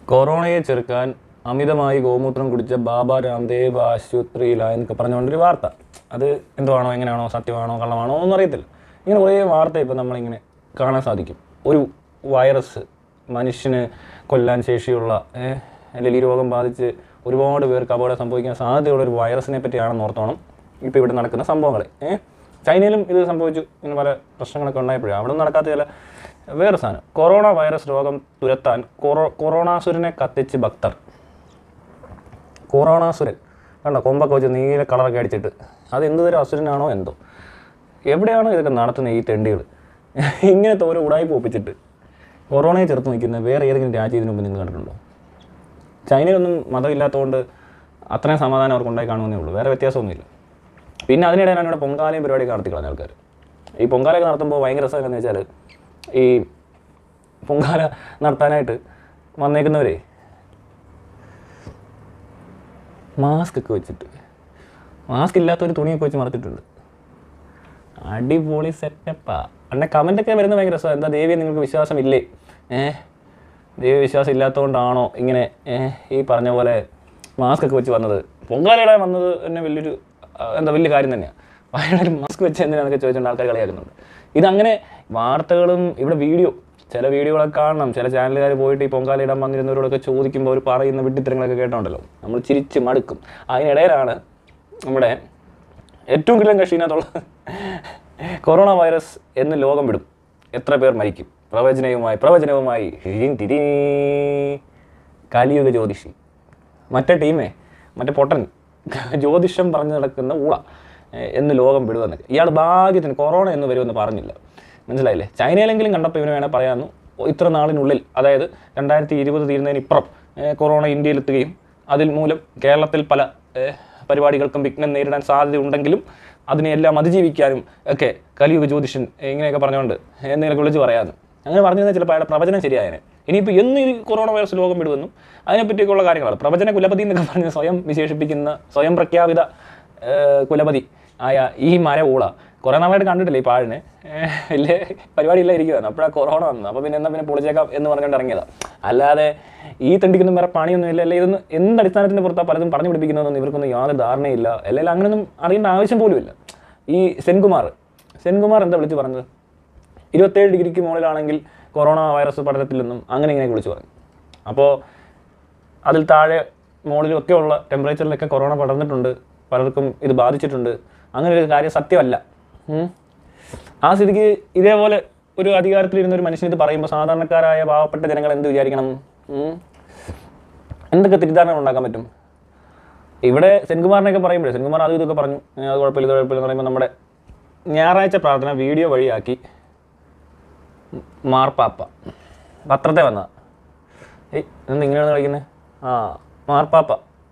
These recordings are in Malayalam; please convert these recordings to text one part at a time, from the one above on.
കൊറോണയെ ചെറുക്കാൻ അമിതമായി ഗോമൂത്രം കുടിച്ച ബാബ രാംദേവ് ആശുപത്രിയിലായെന്നൊക്കെ പറഞ്ഞുകൊണ്ടൊരു വാർത്ത അത് എന്തുവാണോ എങ്ങനെയാണോ സത്യമാണോ കള്ളമാണോ ഒന്നും അറിയത്തില്ല ഇങ്ങനെ കുറേ വാർത്ത ഇപ്പോൾ നമ്മളിങ്ങനെ കാണാൻ സാധിക്കും ഒരു വൈറസ് മനുഷ്യന് കൊല്ലാൻ ശേഷിയുള്ള ഏഹ്, അല്ലെങ്കിൽ ഈ രോഗം ബാധിച്ച് ഒരുപാട് പേർക്ക് അപകടം സംഭവിക്കാൻ സാധ്യതയുള്ള ഒരു വൈറസിനെ പറ്റിയാണെന്ന് ഓർത്തോണം ഇപ്പോൾ ഇവിടെ നടക്കുന്ന സംഭവങ്ങൾ ഏഹ് ചൈനയിലും ഇത് സംഭവിച്ചു ഇങ്ങനെ പല പ്രശ്നങ്ങളൊക്കെ ഉണ്ടായപ്പോഴും അവിടെ ഒന്നും നടക്കാത്ത ചില വേറെ സാധനം കൊറോണ വൈറസ് രോഗം തുരത്താൻ കൊറോ കൊറോണാസുരനെ കത്തിച്ച് ഭക്തർ കൊറോണാസുരൻ കണ്ടോ കൊമ്പൊക്കെ വെച്ച് നീല കളറൊക്കെ അടിച്ചിട്ട് അത് എന്ത് തരം അസുരനാണോ എന്തോ എവിടെയാണോ ഇതൊക്കെ നടത്തുന്നത് ഈ തെണ്ടികൾ ഇങ്ങനത്തെ ഓരോ ഉടായ്പ ഒപ്പിച്ചിട്ട് കൊറോണയെ ചെറുത്ത് നിൽക്കുന്ന വേറെ ഏതെങ്കിലും രാജ്യം ഇതിനു മുമ്പ് നിങ്ങൾ കണ്ടിട്ടുണ്ടോ ചൈനയിലൊന്നും മതമില്ലാത്തതുകൊണ്ട് അത്രയും സമാധാനം അവർക്ക് ഉണ്ടായി കാണുമെന്നേ ഉള്ളൂ വേറെ വ്യത്യാസമൊന്നുമില്ല പിന്നെ അതിനിടയിലാണ് ഇവിടെ പൊങ്കാലയും പരിപാടിയൊക്കെ നടത്തി കളഞ്ഞ ആൾക്കാർ ഈ പൊങ്കാലയൊക്കെ നടത്തുമ്പോൾ ഭയങ്കര രസം എന്ന് വെച്ചാൽ ഈ പൊങ്കാല നടത്താനായിട്ട് വന്നേക്കുന്നവരെ മാസ്ക് ഒക്കെ വെച്ചിട്ട് മാസ്ക് ഇല്ലാത്തൊരു തുണിയൊക്കെ വെച്ച് മറച്ചിട്ടുണ്ട് അടിപൊളി സെറ്റപ്പാ അന്നെ കമൻ്റൊക്കെ വരുന്ന ഭയങ്കര രസമാണ് എന്താ ദേവിയെ നിങ്ങൾക്ക് വിശ്വാസമില്ലേ ഏഹ് ദൈവ വിശ്വാസം ഇല്ലാത്തതുകൊണ്ടാണോ ഇങ്ങനെ ഏഹ്, ഈ പറഞ്ഞ പോലെ മാസ്ക് ഒക്കെ വെച്ച് വന്നത് പൊങ്കാലയിടാൻ വന്നത് തന്നെ വലിയൊരു ആ, എന്താ വലിയ കാര്യം തന്നെയാണ് വയനാട് മാസ്ക് വെച്ച് എന്തിനാന്നൊക്കെ ചോദിച്ചുകൊണ്ട് ആൾക്കാർ കളിയാക്കുന്നുണ്ട് ഇതങ്ങനെ വാർത്തകളും ഇവിടെ വീഡിയോ ചില വീഡിയോകളൊക്കെ കാണണം ചില ചാനലുകാർ പോയിട്ട് ഈ പൊങ്കാല ഇടാൻ വന്നിരുന്നവരോടൊക്കെ ചോദിക്കുമ്പോൾ അവർ പറയുന്ന വിട്ടിത്തരങ്ങളൊക്കെ കേട്ടോണ്ടല്ലോ നമ്മൾ ചിരിച്ച് മടുക്കും അതിനിടയിലാണ് നമ്മുടെ ഏറ്റവും കിലം കക്ഷീനകത്തുള്ള കൊറോണ വൈറസ് എന്ന് ലോകം വിടും എത്ര പേർ മരിക്കും പ്രവചനവുമായി പ്രവചനവുമായി ഹിരിൻ തിരീ. കലിയുഗ ജ്യോതിഷി മറ്റേ ടീമേ മറ്റേ പൊട്ടൻ ജ്യോതിഷം പറഞ്ഞു നടക്കുന്ന ഊള ഏഹ് എന്ന് ലോകം വിടുവെന്നൊക്കെ ഇയാൾ ഭാഗ്യത്തിന് കൊറോണ എന്ന് വരുമെന്ന് പറഞ്ഞില്ല മനസ്സിലായില്ലേ ചൈനയിലെങ്കിലും കണ്ടപ്പോൾ ഇവന് വേണേൽ പറയാമെന്നു ഇത്ര നാളിനുള്ളിൽ അതായത് രണ്ടായിരത്തി ഇരുപത് തീരുന്നതിന് ഇപ്പുറം ഏഹ് കൊറോണ ഇന്ത്യയിലെത്തുകയും അതിൽ മൂലം കേരളത്തിൽ പല ഏഹ് പരിപാടികൾക്കും വിഘ്നം നേരിടാൻ സാധ്യതയുണ്ടെങ്കിലും അതിനെയെല്ലാം അതിജീവിക്കാനും ഒക്കെ കലിയുഗ ജ്യോതിഷൻ ഇങ്ങനെയൊക്കെ പറഞ്ഞുകൊണ്ട് എന്തെങ്കിലുമൊക്കെ വിളിച്ച് പറയാമെന്ന് അങ്ങനെ പറഞ്ഞു കഴിഞ്ഞാൽ ചിലപ്പോൾ അയാളുടെ പ്രവചനം ശരിയായനെ ഇനിയിപ്പോൾ എന്ന് ഈ കൊറോണ വൈറസ് ലോകം വിടുമെന്നും അതിനെപ്പറ്റിയൊക്കെയുള്ള കാര്യങ്ങളാണ് പ്രവചന കുലപതി എന്നൊക്കെ പറഞ്ഞ് സ്വയം വിശേഷിപ്പിക്കുന്ന സ്വയം പ്രഖ്യാപിത ഏഹ്, കുലപതി ആയ ഈ മര ഊള കുറേ നാളായിട്ട് കണ്ടിട്ടില്ല ഈ പാഴിനെ ഏഹ്, വലിയ പരിപാടിയില്ല ഇരിക്കുവായിരുന്നു അപ്പോഴാണ് കൊറോണ വന്നത് അപ്പോൾ പിന്നെ എന്നാ പിന്നെ പൊളിച്ചേക്കാം എന്ന് പറഞ്ഞുകൊണ്ട് ഇറങ്ങിയതാണ് അല്ലാതെ ഈ തണ്ടിക്കൊന്നും വേറെ പണിയൊന്നും ഇല്ല അല്ലെ ഇതൊന്നും എന്ത് അടിസ്ഥാനത്തിൻ്റെ പുറത്താണ് പലതും പറഞ്ഞു പിടിപ്പിക്കുന്നതെന്നും ഇവർക്കൊന്നും യാതൊരു ധാരണയില്ല അല്ലെങ്കിൽ അങ്ങനെയൊന്നും അറിയേണ്ട ആവശ്യം പോലുമില്ല ഈ സെൻകുമാർ സെൻകുമാർ എന്താ വിളിച്ച് പറഞ്ഞത് ഇരുപത്തേഴ് ഡിഗ്രിക്ക് മുകളിലാണെങ്കിൽ കൊറോണ വൈറസ് പഠനത്തിലെന്നും അങ്ങനെ ഇങ്ങനെ വിളിച്ചു പറഞ്ഞു അപ്പോൾ അതിൽ താഴെ മുകളിലും ഒക്കെ ഉള്ള ടെമ്പറേച്ചറിലൊക്കെ കൊറോണ പടർന്നിട്ടുണ്ട് പലർക്കും ഇത് ബാധിച്ചിട്ടുണ്ട് അങ്ങനെ ഒരു കാര്യം സത്യമല്ല ഉം. ആ സ്ഥിതിക്ക് ഇതേപോലെ ഒരു അധികാരത്തിലിരുന്ന ഒരു മനുഷ്യൻ ഇത് പറയുമ്പോൾ സാധാരണക്കാരായ പാവപ്പെട്ട ജനങ്ങൾ എന്ത് വിചാരിക്കണം ഉം. എന്തൊക്കെ തെറ്റിദ്ധാരണകൾ ഉണ്ടാക്കാൻ പറ്റും ഇവിടെ സെൻകുമാറിനൊക്കെ പറയുമ്പോഴേ സെൻകുമാർ അതും ഇതൊക്കെ പറഞ്ഞു ഏ, അത് കുഴപ്പമില്ല ഇത് കുഴപ്പമില്ല എന്ന് പറയുമ്പോൾ നമ്മുടെ ഞായറാഴ്ച പ്രാർത്ഥന വീഡിയോ വഴിയാക്കി മാർപ്പാപ്പ പത്രത്തെ വന്ന ഏയ് എന്താ ഇങ്ങനെയാണ് കളിക്കുന്നത് ആ മാർപ്പാപ്പ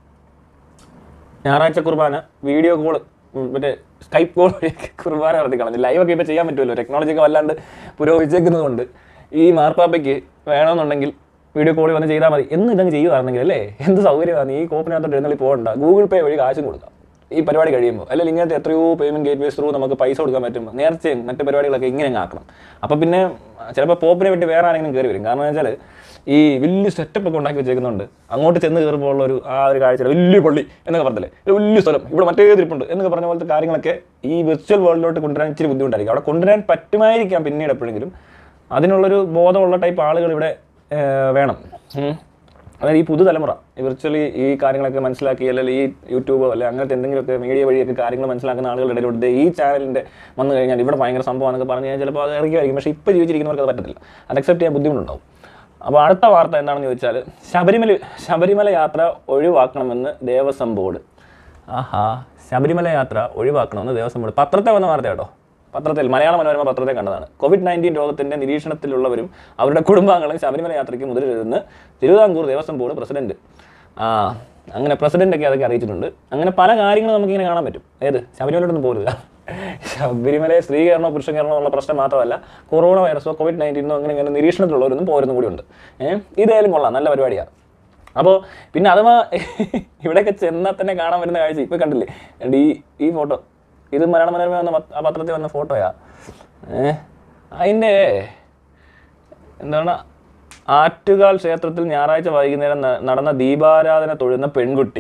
ഞായറാഴ്ച കുർബാന വീഡിയോ കോൾ മറ്റേ സ്കൈപ്പ് കോൾ വഴിയൊക്കെ കുർബാന നടത്തി കളഞ്ഞു ലൈവൊക്കെ ഇപ്പോൾ ചെയ്യാൻ പറ്റുമല്ലോ ടെക്നോളജി ഒക്കെ വല്ലാണ്ട് പുരോഗമിച്ചേക്കുന്നത് കൊണ്ട് ഈ മാർപ്പാപ്പയ്ക്ക് വേണമെന്നുണ്ടെങ്കിൽ വീഡിയോ കോൾ വന്ന് ചെയ്താൽ മതി എന്ന് ഇതങ്ങ് ചെയ്യുകയാണെങ്കിൽ അല്ലേ എന്ത് സൗകര്യമാണ് ഈ കോപ്പിനകത്തോട്ട് എഴുന്നള്ളി പോകണ്ട ഗൂഗിൾ പേ വഴി കാശും കൊടുക്കാം ഈ പരിപാടി കഴിയുമ്പോൾ അല്ലെങ്കിൽ ഇങ്ങനത്തെ എത്രയോ പേയ്മെന്റ് ഗേറ്റ് വേസ് ത്രൂ നമുക്ക് പൈസ കൊടുക്കാൻ പറ്റും നേർച്ചയും മറ്റു പരിപാടികളൊക്കെ ഇങ്ങനെ അങ്ങ് ആക്കണം അപ്പോൾ പിന്നെ ചിലപ്പോൾ പോപ്പിനെ പറ്റി വേറെ ആരെങ്കിലും കയറി വരും കാരണം എന്ന് വെച്ചാൽ ഈ വലിയ സെറ്റപ്പ് ഒക്കെ ഉണ്ടാക്കി വെച്ചേക്കുന്നുണ്ട് അങ്ങോട്ട് ചെന്ന് കയറുമ്പോൾ ഉള്ള ഒരു ആ ഒരു കാഴ്ച വലിയ പള്ളി എന്നൊക്കെ പറഞ്ഞില്ലേ ഒരു വലിയ സ്ഥലം ഇവിടെ മറ്റേ ഇരിപ്പുണ്ട് എന്നൊക്കെ പറഞ്ഞ പോലത്തെ കാര്യങ്ങളൊക്കെ ഈ വിർച്വൽ വേൾഡിലോട്ട് കൊണ്ടുവരാൻ ഇച്ചിരി ബുദ്ധിമുട്ടായിരിക്കും അവിടെ കൊണ്ടുവരാൻ പറ്റുമായിരിക്കാം പിന്നീട് എപ്പോഴെങ്കിലും അതിനുള്ളൊരു ബോധമുള്ള ടൈപ്പ് ആളുകൾ ഇവിടെ ഏർ, വേണം ഉം. അതായത് ഈ പുതുതലമുറ ഈ വിർച്വലി ഈ കാര്യങ്ങളൊക്കെ മനസ്സിലാക്കി അല്ലെങ്കിൽ ഈ യൂട്യൂബോ അല്ലെങ്കിൽ അങ്ങനത്തെ എന്തെങ്കിലുമൊക്കെ മീഡിയ വഴിയൊക്കെ കാര്യങ്ങൾ മനസ്സിലാക്കുന്ന ആളുകളുടെ ഇടയിലൂടെ ദേ ഈ ചാനലിൻ്റെ വന്നു കഴിഞ്ഞാൽ ഇവിടെ ഭയങ്കര സംഭവമാണെന്നൊക്കെ പറഞ്ഞു കഴിഞ്ഞാൽ ചിലപ്പോൾ അത് ഇറങ്ങിയായിരിക്കും പക്ഷേ ഇപ്പോൾ ജീവിച്ചിരിക്കുന്നവർക്ക് അത് പറ്റത്തില്ല അത് അക്സെപ്റ്റ് ചെയ്യാൻ ബുദ്ധിമുട്ടുണ്ടാവും അപ്പോൾ അടുത്ത വാർത്ത എന്താണെന്ന് ചോദിച്ചാൽ ശബരിമല ശബരിമല യാത്ര ഒഴിവാക്കണമെന്ന് ദേവസ്വം ബോർഡ് ആഹാ ശബരിമല യാത്ര ഒഴിവാക്കണമെന്ന് ദേവസ്വം ബോർഡ് പത്രത്തെ വന്ന വാർത്ത കേട്ടോ പത്രത്തിൽ മലയാള മനോരമ പത്രത്തെ കണ്ടതാണ് കോവിഡ് നയൻറ്റീൻ രോഗത്തിന്റെ നിരീക്ഷണത്തിലുള്ളവരും അവരുടെ കുടുംബാംഗങ്ങളും ശബരിമല യാത്രയ്ക്ക് മുതിരരുതെന്ന് തിരുവിതാംകൂർ ദേവസ്വം ബോർഡ് പ്രസിഡന്റ് ആ അങ്ങനെ പ്രസിഡന്റൊക്കെ അതൊക്കെ അറിയിച്ചിട്ടുണ്ട് അങ്ങനെ പല കാര്യങ്ങളും നമുക്കിങ്ങനെ കാണാൻ പറ്റും ഏത് ശബരിമലയോടൊന്നും പോരുക ശബരിമലയെ സ്ത്രീകരണമോ പുരുഷകരണമോ ഉള്ള പ്രശ്നം മാത്രമല്ല കൊറോണ വൈറസോ കോവിഡ് നയൻറ്റീനോ അങ്ങനെ ഇങ്ങനെ നിരീക്ഷണത്തിലുള്ളവരൊന്നും പോരുന്നും കൂടി ഉണ്ട് ഏഹ് ഇതായാലും കൊള്ളാം നല്ല പരിപാടിയാണ് അപ്പോൾ പിന്നെ അഥവാ ഇവിടെയൊക്കെ ചെന്നാൽ തന്നെ കാണാൻ വരുന്ന കാഴ്ച ഇപ്പോൾ കണ്ടില്ലേ and ഈ ഈ ഫോട്ടോ ഇത് മലയാള മനോരമ വന്ന പത്ര- ആ പത്രത്തിൽ വന്ന ഫോട്ടോയാ ഏ അതിൻ്റെ എന്താണ് ആറ്റുകാൽ ക്ഷേത്രത്തിൽ ഞായറാഴ്ച വൈകുന്നേരം ന- നടന്ന ദീപാരാധന തൊഴുന്ന പെൺകുട്ടി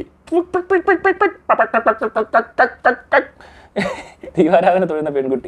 ദീപാരാധന തൊഴുന്ന പെൺകുട്ടി